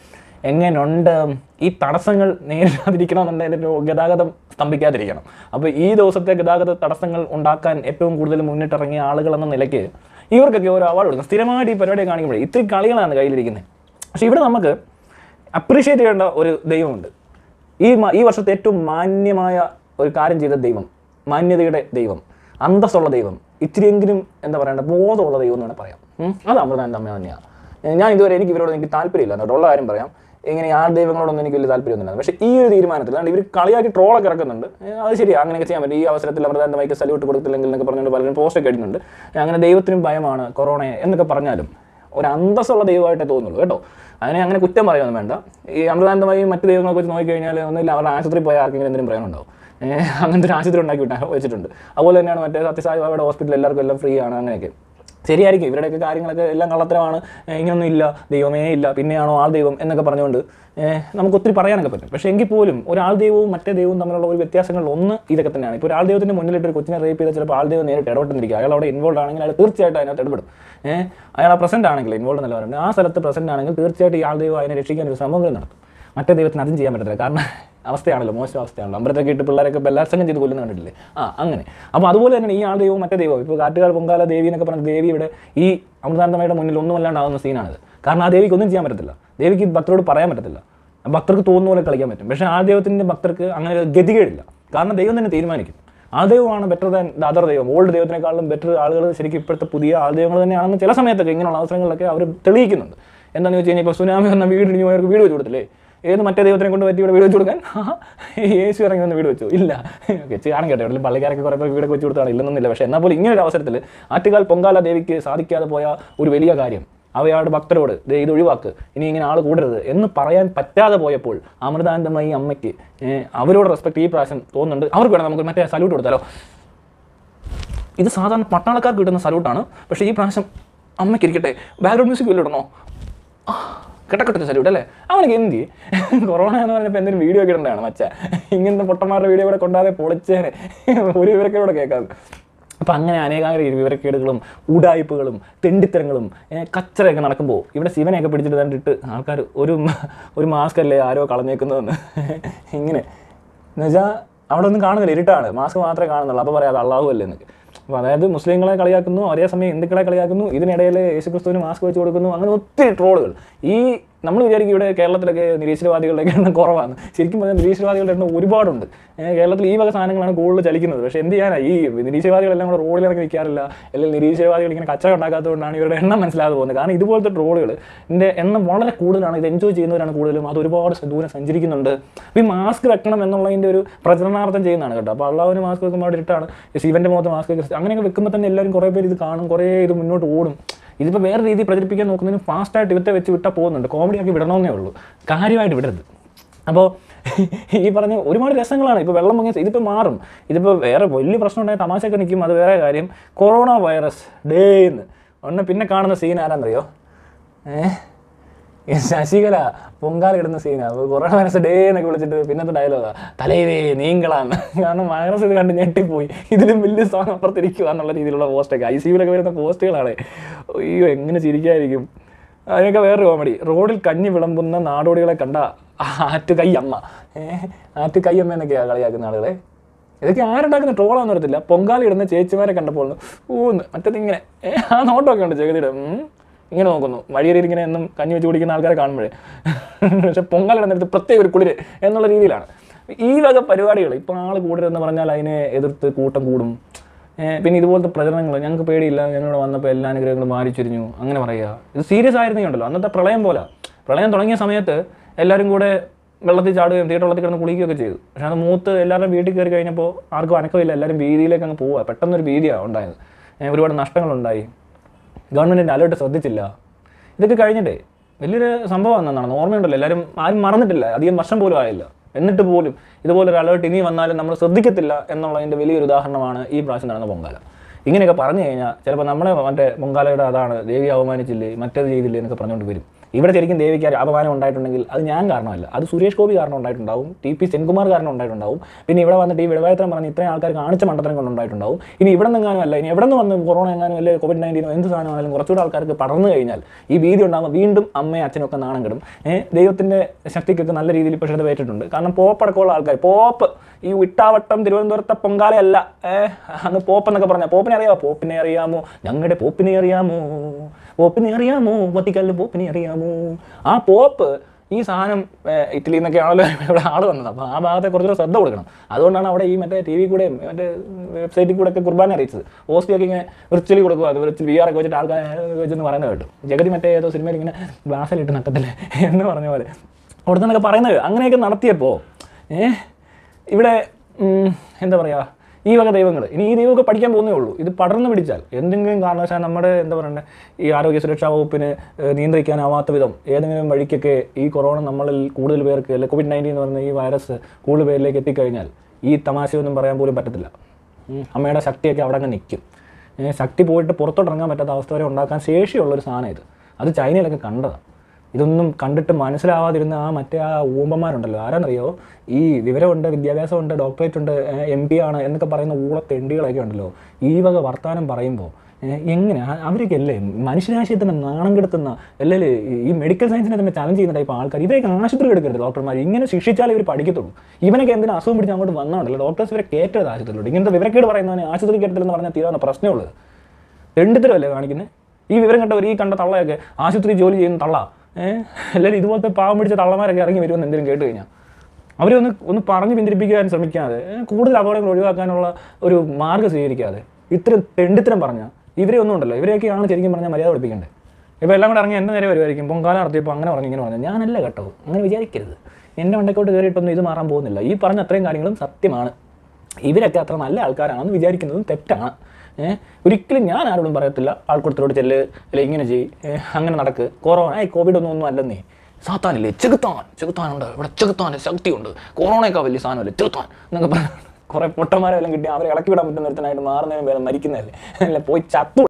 എങ്ങനെയുണ്ട് ഈ തടസ്സങ്ങൾ നേരിടാതിരിക്കണമെന്നുണ്ടെങ്കിൽ ഒരു ഗതാഗതം സ്തംഭിക്കാതിരിക്കണം അപ്പോൾ ഈ ദിവസത്തെ ഗതാഗത തടസ്സങ്ങൾ ഉണ്ടാക്കാൻ ഏറ്റവും കൂടുതൽ മുന്നിട്ടിറങ്ങിയ ആളുകൾ എന്ന നിലയ്ക്ക് ഇവർക്കൊക്കെ ഓരോ അവാർഡ് കൊടുക്കും സ്ഥിരമായിട്ട് ഈ പരിപാടി കാണിക്കുമ്പോഴേ ഇത്തിരി കളികളാണ് കയ്യിലിരിക്കുന്നത് പക്ഷേ ഇവിടെ നമുക്ക് അപ്രീഷിയേറ്റ് ചെയ്യേണ്ട ഒരു ദൈവമുണ്ട് ഈ മ- ഈ വർഷത്തെ ഏറ്റവും മാന്യമായ ഒരു കാര്യം ചെയ്ത ദൈവം മാന്യതയുടെ ദൈവം അന്തസ്സുള്ള ദൈവം ഇത്തിരിയെങ്കിലും എന്താ പറയണ്ട ബോധമുള്ള ദൈവം എന്ന് വേണമെങ്കിൽ പറയാം ഉം. അത് അമൃതാനന്ദ അമ്മ തന്നെയാണ് ഏ, ഞാൻ ഇതുവരെ എനിക്ക് ഇവരോട് എനിക്ക് താല്പര്യമില്ല കേട്ടോ ഉള്ള കാര്യം പറയാം ഇങ്ങനെ ആ ദൈവങ്ങളോടൊന്നും എനിക്ക് വലിയ താല്പര്യമൊന്നുമില്ല പക്ഷേ ഈ ഒരു തീരുമാനത്തിൽ അല്ലാണ്ട് ഇവർ കളിയാക്കി ട്രോളൊക്കെ ഇറക്കുന്നുണ്ട് ഏ, അത് ശരിയാ അങ്ങനെയൊക്കെ ചെയ്യാൻ പറ്റും ഈ അവസരത്തിൽ അമൃതാനന്ദ മൈക്ക് സല്യൂട്ട് കൊടുത്തില്ലെങ്കിൽ എന്നൊക്കെ പറഞ്ഞുകൊണ്ട് പലരും പോസ്റ്റൊക്കെ അടിക്കുന്നുണ്ട് ഏ, അങ്ങനെ ദൈവത്തിനും ഭയമാണ് കൊറോണയെ എന്നൊക്കെ പറഞ്ഞാലും ഒരു അന്തസ്സുള്ള ദൈവമായിട്ടേ തോന്നുള്ളൂ കേട്ടോ അതിനെ അങ്ങനെ കുറ്റം പറയുമൊന്നും വേണ്ട ഈ അമൃതാനന്ദമായി മറ്റ് ദൈവങ്ങളെ കുറിച്ച് നോക്കിക്കഴിഞ്ഞാൽ ഒന്നുമില്ല അവരുടെ ആശുപത്രി പോയ ആർക്കെങ്കിലും എന്തെങ്കിലും പറയാനുണ്ടാവും ഏഹ് അങ്ങനത്തെ ഒരു ആശുപത്രി ഉണ്ടാക്കി വിട്ടാ വെച്ചിട്ടുണ്ട് അതുപോലെ തന്നെയാണ് മറ്റേ സത്യസായി ബാബയുടെ ഹോസ്പിറ്റൽ എല്ലാവർക്കും എല്ലാം ഫ്രീ ആണ് അങ്ങനെയൊക്കെ ശരിയായിരിക്കും ഇവരുടെയൊക്കെ കാര്യങ്ങളൊക്കെ എല്ലാം കള്ളത്തരമാണ് ഏഹ് ഇങ്ങനൊന്നും ഇല്ല ദൈവമേ ഇല്ല പിന്നെയാണോ ആൾ ദൈവം എന്നൊക്കെ പറഞ്ഞുകൊണ്ട് ഏഹ് നമുക്ക് ഒത്തിരി പറയാനൊക്കെ പറ്റും പക്ഷേ എങ്കിൽ പോലും ഒരാൾ ദൈവവും മറ്റേ ദൈവവും തമ്മിലുള്ള ഒരു വ്യത്യാസങ്ങളിൽ ഒന്ന് ഇതൊക്കെ തന്നെയാണ് ഇപ്പോൾ ഒരാൾ ദൈവത്തിൻ്റെ മുന്നിലിട്ട് ഒരു കൊച്ചിനെ റേപ്പ് ചെയ്താൽ ചിലപ്പോൾ ആൾ ദൈവം നേരിട്ട് ഇടപെട്ടുന്നിരിക്കുക അയാൾ അവിടെ ഇൻവോൾവ് ആണെങ്കിൽ അയാൾ തീർച്ചയായിട്ടും അതിനകത്ത് ഇടപെടും ഏഹ് അയാൾ ആ പ്രസന്റ് ആണെങ്കിൽ ഇൻവോൾവ് എന്നല്ല പറയുന്നത് ആ സ്ഥലത്ത് പ്രസന്റ് ആണെങ്കിൽ തീർച്ചയായിട്ടും ഈ ആൾ ദൈവം അതിനെ രക്ഷിക്കാൻ ഒരു ശ്രമങ്ങൾ നടത്തും മറ്റേ ദൈവത്തിന് അതും ചെയ്യാൻ പറ്റത്തില്ല കാരണം അവസ്ഥയാണല്ലോ മോശം അവസ്ഥയാണല്ലോ അമ്പലത്തൊക്കെ ഇട്ട് പിള്ളേരൊക്കെ ബലാത്സംഗം ചെയ്ത് കൊല്ലുന്ന കണ്ടിട്ടില്ലേ ആ അങ്ങനെ അപ്പോൾ അതുപോലെ തന്നെ ഈ ആൾ ദൈവവും മറ്റേ ദൈവവും ഇപ്പോൾ കാട്ടുകാർ പൊങ്കാല ദേവി എന്നൊക്കെ പറഞ്ഞ ദേവി ഇവിടെ ഈ അമൃതാനന്ദമയുടെ മുന്നിൽ ഒന്നും അല്ലാണ്ടാവുന്ന സീനാണിത് കാരണം ആ ദേവിക്ക് ഒന്നും ചെയ്യാൻ പറ്റത്തില്ല ദേവിക്ക് ഭക്തരോട് പറയാൻ പറ്റത്തില്ല ഭക്തർക്ക് തോന്നുന്ന പോലെ കളിക്കാൻ പറ്റും പക്ഷേ ആ ദൈവത്തിൻ്റെ ഭക്തർക്ക് അങ്ങനെ ഒരു ഗതികേടില്ല കാരണം ദൈവം തന്നെ തീരുമാനിക്കും ആ ദൈവമാണ് ബെറ്റർ ദാൻ ദ അതർ ദൈവം ഓൾഡ് ദൈവത്തിനേക്കാളും ബെറ്റർ ആളുകൾ ശരിക്കും ഇപ്പോഴത്തെ പുതിയ ആൾ ദൈവങ്ങൾ തന്നെയാണെന്ന് ചില സമയത്തൊക്കെ ഇങ്ങനെയുള്ള അവസരങ്ങളിലൊക്കെ അവർ തെളിയിക്കുന്നുണ്ട് എന്താണെന്ന് വെച്ച് കഴിഞ്ഞാൽ ഇപ്പോൾ സുനാമി വന്ന വീട് ഇടിഞ്ഞു പോയവർക്ക് വീട് വെച്ച് കൊടുത്തില്ലേ ഏത് മറ്റേ ദൈവത്തിനെ കൊണ്ട് പറ്റി ഇവിടെ വീട് വെച്ച് കൊടുക്കാൻ യേശു ഇറങ്ങി വന്ന് വീട് വെച്ചു ഇല്ല വെച്ച് കാണും കേട്ടോ ഇവിടെ പള്ളിക്കാരൊക്കെ കുറേ പേർ വീടൊക്കെ വെച്ച് കൊടുത്താണ് ഇല്ലെന്നൊന്നുമില്ല പക്ഷേ എന്നാൽ പോലും ഇങ്ങനെ ഒരു അവസരത്തിൽ ആറ്റുകാൽ പൊങ്കാല ദേവിക്ക് സാധിക്കാതെ പോയ ഒരു വലിയ കാര്യം അവയാളുടെ ഭക്തരോട് ദേ ഇത് ഒഴിവാക്ക് ഇനി ഇങ്ങനെ ആൾ കൂടരുത് എന്ന് പറയാൻ പറ്റാതെ പോയപ്പോൾ അമൃതാനന്ദമായി അമ്മയ്ക്ക് ഏഹ്, അവരോട് റെസ്പെക്ട് ഈ പ്രാവശ്യം തോന്നുന്നുണ്ട് അവർക്ക് വേണം നമുക്ക് മറ്റേ സല്യൂട്ട് കൊടുത്താലോ ഇത് സാധാരണ പട്ടാളക്കാർക്ക് കിട്ടുന്ന സല്യൂട്ടാണ് പക്ഷേ ഈ പ്രാവശ്യം അമ്മയ്ക്ക് ഇരിക്കട്ടെ ബാക്ക്ഗ്രൗണ്ട് മ്യൂസിക് വല്ലതും ഇടണോ ആ, കെട്ടക്കെട്ട സല്യൂട്ട് അല്ലേ അവനൊക്കെ എന്തി കൊറോണ എന്ന് പറഞ്ഞപ്പോൾ എന്തെങ്കിലും വീഡിയോ ഒക്കെ ഇടേണ്ടതാണ് മച്ച ഇങ്ങനത്തെ പൊട്ടന്മാരുടെ വീഡിയോ ഇവിടെ കൊണ്ടാതെ പൊളിച്ചേനെ ഒരു വിവരൊക്കെ ഇവിടെ കേൾക്കാം അപ്പം അങ്ങനെ അനേകായിരം വിവരക്കേടുകളും ഉടായ്പകളും തെണ്ടിത്തരങ്ങളും ഏ, കച്ചറയൊക്കെ നടക്കുമ്പോൾ ഇവിടെ ശിവനെയൊക്കെ പിടിച്ചിട്ട് കണ്ടിട്ട് ആൾക്കാർ ഒരു മ- ഒരു മാസ്ക് അല്ലേ ആരോ കളഞ്ഞേക്കുന്നതെന്ന് ഇങ്ങനെ എന്നുവെച്ചാൽ അവിടെ ഒന്നും കാണുന്നില്ല ഇരുട്ടാണ് മാസ്ക് മാത്രമേ കാണുന്നുള്ളൂ അപ്പോൾ പറയാം അത് അള്ളാഹു അല്ലേ എന്നൊക്കെ അപ്പോൾ അതായത് മുസ്ലിങ്ങളെ കളിയാക്കുന്നു അതേ സമയം ഹിന്ദുക്കളെ കളിയാക്കുന്നു ഇതിനിടയിൽ യേശുക്രിസ്തുവിന് മാസ്ക് വെച്ച് കൊടുക്കുന്നു അങ്ങനെ ഒത്തിരി ട്രോളുകൾ ഈ നമ്മൾ വിചാരിക്കും ഇവിടെ കേരളത്തിലൊക്കെ നിരീശ്വരവാദികളുടെ എണ്ണം കുറവാണ് ശരിക്കും പറഞ്ഞാൽ നിരീശ്വരവാദികളുടെ എണ്ണം ഒരുപാടുണ്ട് ഏ, കേരളത്തിൽ ഈ വക സാധനങ്ങളാണ് കൂടുതൽ ചലിക്കുന്നത് പക്ഷേ എന്ത് ചെയ്യാനാ ഈ നിരീശ്വരവാദികളെല്ലാം കൂടെ റോഡിലിറങ്ങി നിൽക്കാറില്ല അല്ലെങ്കിൽ നിരീശ്വരവാദികൾ ഇങ്ങനെ കച്ചവടം ഉണ്ടാക്കാത്തതുകൊണ്ടാണ് ഇവരുടെ എണ്ണം മനസ്സിലാകാതെ പോകുന്നത് കാരണം ഇതുപോലത്തെ ട്രോളുകൾ ഇതിൻ്റെ എണ്ണം വളരെ കൂടുതലാണ് ഇത് എൻജോയ് ചെയ്യുന്നവരാണ് കൂടുതലും അത് ഒരുപാട് ദൂരം സഞ്ചരിക്കുന്നുണ്ട് അപ്പോൾ ഈ മാസ്ക് വെക്കണം എന്നുള്ളതിൻ്റെ ഒരു പ്രചരണാർത്ഥം ചെയ്യുന്നതാണ് കേട്ടോ അപ്പോൾ അള്ളാഹുവിന് മാസ്ക് വെക്കുമ്പോൾ അവിടെ ഇട്ടാണ് ശിവൻ്റെ മുഖത്ത് മാസ്ക് വെക്കുക അങ്ങനെയൊക്കെ വെക്കുമ്പോൾ തന്നെ എല്ലാവരും കുറേ പേര് ഇത് കാണും കുറേ ഇത് മുന്നോട്ട് ഓടും ഇതിപ്പോൾ വേറെ രീതിയിൽ പ്രചരിപ്പിക്കാൻ നോക്കുന്നതിന് ഫാസ്റ്റായിട്ട് ഇവത്തെ വെച്ച് വിട്ടാൽ പോകുന്നുണ്ട് കോമഡിയാക്കി വിടണമെന്നേ ഉള്ളൂ കാര്യമായിട്ട് വിടരുത് അപ്പോൾ ഈ പറഞ്ഞ ഒരുപാട് രസങ്ങളാണ് ഇപ്പോൾ വെള്ളം പൊങ്ങിയ ഇതിപ്പോൾ മാറും ഇതിപ്പോൾ വേറെ വലിയ പ്രശ്നം ഉണ്ടായ തമാശയൊക്കെ നിൽക്കും അത് വേറെ കാര്യം കൊറോണ വൈറസ് ഡേന്ന് ഒന്ന് പിന്നെ കാണുന്ന സീൻ ആരാന്നറിയോ ഏഹ് ഈ ശശികല പൊങ്കാല ഇടുന്ന സീനാണ് അപ്പോൾ കൊറോണ വൈറസ് ഡേ എന്നൊക്കെ വിളിച്ചിട്ട് പിന്നത്തെ ഡയലോഗാ തലൈവേ നീങ്കളാന്ന് കാരണം വൈറസ് ഇത് കണ്ട് ഞെട്ടിപ്പോയി ഇതിലും വലിയ സോങ് അപ്പുറത്തിരിക്കുക എന്നുള്ള രീതിയിലുള്ള പോസ്റ്റൊക്കെ ഐ സിയിലൊക്കെ വരുന്ന പോസ്റ്റുകളാണ് അയ്യോ എങ്ങനെ ചിരിക്കായിരിക്കും അതിനൊക്കെ വേറൊരു കോമഡി റോഡിൽ കഞ്ഞി വിളമ്പുന്ന നാടോടികളെ കണ്ട ആറ്റുകൈ അമ്മ ഏഹ് ആറ്റുകൈ അമ്മ എന്നൊക്കെയാണ് കളിയാക്കുന്ന ആളുകളെ ഇതൊക്കെ ആരുണ്ടാക്കുന്ന ട്രോളാന്ന് അറിയത്തില്ല പൊങ്കാല ഇടുന്ന ചേച്ചിമാരെ കണ്ടപ്പോൾ ഊന്ന് മറ്റേത് ഇങ്ങനെ ഏ, ആ നോട്ടമൊക്കെ ഉണ്ട് ജഗതിയുടെ ഉം. ഇങ്ങനെ നോക്കുന്നു വഴിയരിയിൽ ഇങ്ങനെ എന്നും കഞ്ഞി വെച്ച് കുടിക്കുന്ന ആൾക്കാരെ കാണുമ്പോഴേ പക്ഷെ പൊങ്കാല ഇടുന്നിടത്ത് പ്രത്യേക ഒരു കുളിര് എന്നുള്ള രീതിയിലാണ് ഈ വക പരിപാടികൾ ഇപ്പോൾ ആൾ കൂടരുതെന്ന് പറഞ്ഞാൽ അതിനെ എതിർത്ത് കൂട്ടം കൂടും ഏ, പിന്നെ ഇതുപോലത്തെ പ്രചരണങ്ങൾ ഞങ്ങൾക്ക് പേടിയില്ല ഞങ്ങളിവിടെ വന്നപ്പോൾ എല്ലാ അനുഗ്രഹങ്ങളും മാറിച്ചൊരിഞ്ഞു അങ്ങനെ പറയുക ഇത് സീരിയസ് ആയിരുന്നെങ്കിൽ അന്നത്തെ പ്രളയം പോലെ പ്രളയം തുടങ്ങിയ സമയത്ത് എല്ലാവരും കൂടെ വെള്ളത്തിൽ ചാടുകയും തീട്ട വെള്ളത്തിൽ കിടന്ന് കുളിക്കുകയൊക്കെ ചെയ്തു പക്ഷേ അത് മൂത്ത് എല്ലാവരും വീട്ടിൽ കയറി കഴിഞ്ഞപ്പോൾ ആർക്കും അനക്കമില്ല എല്ലാവരും വീതിയിലേക്ക് അങ്ങ് പോവുക പെട്ടെന്നൊരു ഭീതിയാണ് ഉണ്ടായത് ഏ, ഒരുപാട് നഷ്ടങ്ങളുണ്ടായി ഗവൺമെൻറ്റിൻ്റെ അലേർട്ട് ശ്രദ്ധിച്ചില്ല ഇതൊക്കെ കഴിഞ്ഞിട്ടേ വലിയൊരു സംഭവം എന്നാണ് ഓർമ്മയുണ്ടല്ലോ എല്ലാവരും ആരും മറന്നിട്ടില്ല അധികം വർഷം പോലും ആയില്ല എന്നിട്ട് പോലും ഇതുപോലൊരു അലേർട്ട് ഇനി വന്നാലും നമ്മൾ ശ്രദ്ധിക്കത്തില്ല എന്നുള്ളതിൻ്റെ വലിയൊരു ഉദാഹരണമാണ് ഈ പ്രാവശ്യം നടന്ന പൊങ്കാല ഇങ്ങനെയൊക്കെ പറഞ്ഞു കഴിഞ്ഞാൽ ചിലപ്പോൾ നമ്മളെ മറ്റേ പൊങ്കാലയുടെ അതാണ് ദേവി അവമാനിച്ചില്ലേ മറ്റേത് ചെയ്തില്ലേ എന്നൊക്കെ പറഞ്ഞുകൊണ്ട് വരും ഇവിടെ ശരിക്കും ദേവിക്ക് ഒരു അപമാനം ഉണ്ടായിട്ടുണ്ടെങ്കിൽ അത് ഞാൻ കാരണമല്ല അത് സുരേഷ് ഗോപി കാരണം ഉണ്ടായിട്ടുണ്ടാവും ടി പി സെൻകുമാർ കാരണം ഉണ്ടായിട്ടുണ്ടാവും പിന്നെ ഇവിടെ വന്നിട്ട് ഈ വിടവായത്രം പറഞ്ഞ് ഇത്രയും ആൾക്കാർ കാണിച്ച മണ്ടത്തരം കൊണ്ടുണ്ടായിട്ടുണ്ടാവും ഇനി ഇവിടെ നിന്നെങ്ങാനും അല്ല ഇനി എവിടെ നിന്ന് വന്ന് കൊറോണ എങ്ങാനും അല്ലെങ്കിൽ കോവിഡ് നയൻറ്റീനോ എന്ത് സാധനമാണെങ്കിലും കുറച്ചുകൂടെ ആൾക്കാർക്ക് പടർന്നു കഴിഞ്ഞാൽ ഈ ഭീതി ഉണ്ടാകുമ്പോൾ വീണ്ടും അമ്മയും അച്ഛനും ഒക്കെ നാണം കെടും ഏഹ് ദൈവത്തിൻ്റെ ശക്തിക്കൊക്കെ നല്ല രീതിയിൽ ഇപ്പോൾ ശ്രദ്ധ പേറ്റിട്ടുണ്ട് കാരണം പോപ്പടക്കമുള്ള ആൾക്കാർ പോപ്പ് ഈ വിട്ടാവട്ടം തിരുവനന്തപുരത്തെ പൊങ്കാലയല്ല ഏഹ് അന്ന് പോപ്പ് എന്നൊക്കെ പറഞ്ഞാൽ പോപ്പിനെ അറിയാമോ പോപ്പിനെ അറിയാമോ ഞങ്ങളുടെ പോപ്പിനെ അറിയാമോ പോപ്പിനെ അറിയാമോ വത്തിക്കാലിൽ പോപ്പിനെ അറിയാമോ ആ പോപ്പ് ഈ സാധനം ഏഹ്, ഇറ്റലിയിൽ നിന്നൊക്കെയാണല്ലോ ഇവിടെ ആൾ വന്നത് അപ്പോൾ ആ ഭാഗത്തെ കുറച്ചുകൂടെ ശ്രദ്ധ കൊടുക്കണം അതുകൊണ്ടാണ് അവിടെ ഈ മറ്റേ ടി വി കൂടെ മറ്റേ വെബ്സൈറ്റിൽ കൂടെ ഒക്കെ കുർബാന അറിയിച്ചത് ഓസ്റ്റിയൊക്കെ ഇങ്ങനെ വിർച്വലി കൊടുക്കുക അത് വിർച്വൽ വി ആർ ഒക്കെ വെച്ചിട്ട് ആൾക്കാർ വെച്ചെന്ന് പറയുന്നത് കേട്ടു ജഗതി മറ്റേ ഏതോ സിനിമയിൽ ഇങ്ങനെ ഗ്ലാസ്സിലിട്ട് നട്ടത്തില്ലേ എന്ന് പറഞ്ഞ പോലെ അവിടെ നിന്നൊക്കെ പറയുന്നത് അങ്ങനെയൊക്കെ നടത്തിയപ്പോൾ ഏഹ് ഇവിടെ ഉം, എന്താ പറയുക ഈ വക ദൈവങ്ങൾ ഇനി ഈ ദൈവമൊക്കെ പഠിക്കാൻ പോകുന്നേ ഉള്ളൂ ഇത് പടർന്നു പിടിച്ചാൽ എന്തെങ്കിലും കാരണവശാൽ നമ്മുടെ എന്താ പറയണ്ടേ ഈ ആരോഗ്യ സുരക്ഷാ വകുപ്പിന് ഏഹ്, നിയന്ത്രിക്കാനാവാത്ത വിധം ഏതെങ്കിലും വഴിക്കൊക്കെ ഈ കൊറോണ നമ്മളിൽ കൂടുതൽ പേർക്ക് അല്ലെങ്കിൽ കോവിഡ് നയൻറ്റീൻ എന്ന് പറയുന്ന ഈ വൈറസ് കൂടുതൽ പേരിലേക്ക് എത്തിക്കഴിഞ്ഞാൽ ഈ തമാശയൊന്നും പറയാൻ പോലും പറ്റത്തില്ല ഉം, അമ്മയുടെ ശക്തിയൊക്കെ അവിടെ അങ്ങ് നിൽക്കും ഏഹ്, ശക്തി പോയിട്ട് പുറത്തോട്ടിറങ്ങാൻ പറ്റാത്ത അവസ്ഥ വരെ ഉണ്ടാക്കാൻ ശേഷിയുള്ളൊരു സാധനം ഇത് അത് ചൈനയിലൊക്കെ കണ്ടതാണ് ഇതൊന്നും കണ്ടിട്ട് മനസ്സിലാവാതിരുന്ന ആ മറ്റേ ആ ഊമ്പന്മാരുണ്ടല്ലോ ആരാന്നറിയോ ഈ വിവരമുണ്ട് വിദ്യാഭ്യാസമുണ്ട് ഡോക്ടറേറ്റ് ഉണ്ട് എം പി ആണ് എന്നൊക്കെ പറയുന്ന ഊളത്തെണ്ടികളൊക്കെ ഉണ്ടല്ലോ ഈ വക വർത്തമാനം പറയുമ്പോൾ എങ്ങനെ ആ- അവരൊക്കെ അല്ലേ മനുഷ്യരാശിയെ തന്നെ നാണം കെടുത്തുന്ന അല്ലേ ഈ മെഡിക്കൽ സയൻസിനെ തന്നെ ചലഞ്ച് ചെയ്യുന്ന ടൈപ്പ് ആൾക്കാർ ഇവരൊക്കെ ആശുപത്രി എടുക്കരുത് ഡോക്ടർമാർ ഇങ്ങനെ ശിക്ഷിച്ചാലേ ഇവർ പഠിക്കത്തുള്ളൂ ഇവനൊക്കെ എന്തിനാ അസുഖം പിടിച്ച് അങ്ങോട്ട് വന്നാണല്ലോ ഡോക്ടേഴ്സ് ഇവരെ കയറ്റരുത് ആശുപത്രിയിലോട്ട് ഇങ്ങനത്തെ വിവരക്കേട് പറയുന്നവന് ആശുപത്രി കയറ്റരുതെന്ന് പറഞ്ഞാൽ തീരാവുന്ന പ്രശ്നമുള്ളത് രണ്ടുതരമല്ലേ കാണിക്കുന്നത് ഈ വിവരം കണ്ടവർ ഈ കണ്ട തള്ളയൊക്കെ ആശുപത്രി ജോലി ചെയ്യുന്ന തള്ള ഏഹ് എല്ലാവരും ഇതുപോലത്തെ പാവം പിടിച്ച തള്ളമാരൊക്കെ ഇറങ്ങി വരുമെന്ന് എന്തെങ്കിലും കേട്ട് കഴിഞ്ഞാൽ അവരെ ഒന്ന് ഒന്ന് പറഞ്ഞ് പിന്തിരിപ്പിക്കാൻ ശ്രമിക്കാതെ ഏ, കൂടുതൽ അപകടങ്ങൾ ഒഴിവാക്കാനുള്ള ഒരു മാർഗ്ഗം സ്വീകരിക്കാതെ ഇത്തരം തെണ്ടിത്തരം പറഞ്ഞാൽ ഇവരെ ഒന്നും ഉണ്ടല്ലോ ഇവരെയൊക്കെയാണ് ശരിക്കും പറഞ്ഞാൽ മര്യാദ പഠിപ്പിക്കേണ്ടത് ഇപ്പോൾ എല്ലാം കൂടെ ഇറങ്ങി എൻ്റെ നേരെ വരുമായിരിക്കും പൊങ്കാല നടത്തിയപ്പോൾ അങ്ങനെ പറഞ്ഞു ഇങ്ങനെ പറഞ്ഞു ഞാനല്ല കേട്ടോ അങ്ങനെ വിചാരിക്കരുത് എൻ്റെ മണ്ടക്കോട്ട് കയറിയിട്ടൊന്നും ഇത് മാറാൻ പോകുന്നില്ല ഈ പറഞ്ഞ അത്രയും കാര്യങ്ങളും സത്യമാണ് ഇവരൊക്കെ അത്ര നല്ല ആൾക്കാരാണെന്ന് വിചാരിക്കുന്നതും തെറ്റാണ് ഏഹ് ഒരിക്കലും ഞാൻ ആരോടും പറയത്തില്ല ആൾക്കൂട്ടത്തിലോട് ചെല്ല് അല്ലെങ്കിൽ ഇങ്ങനെ ചെയ്യ് ഏഹ് അങ്ങനെ നടക്ക് കൊറോണ ഏയ് കോവിഡ് ഒന്നും ഒന്നും അല്ലെന്നേ സാത്താനില്ലേ ചെകുത്താൻ ചെകുത്താനുണ്ട് ഇവിടെ ചെകുത്താൻ്റെ ശക്തിയുണ്ട് കൊറോണയൊക്കെ വലിയ സാധനമല്ലേ ചെകുത്താൻ എന്നൊക്കെ പറഞ്ഞു കുറേ പൊട്ടന്മാരെല്ലാം കിട്ടി അവരെ ഇളക്കി വിടാൻ പറ്റുന്ന ഒരുത്തനായിട്ട് മാറുന്നതിന് പേരെ മരിക്കുന്നതല്ലേ അല്ല പോയി ചത്തു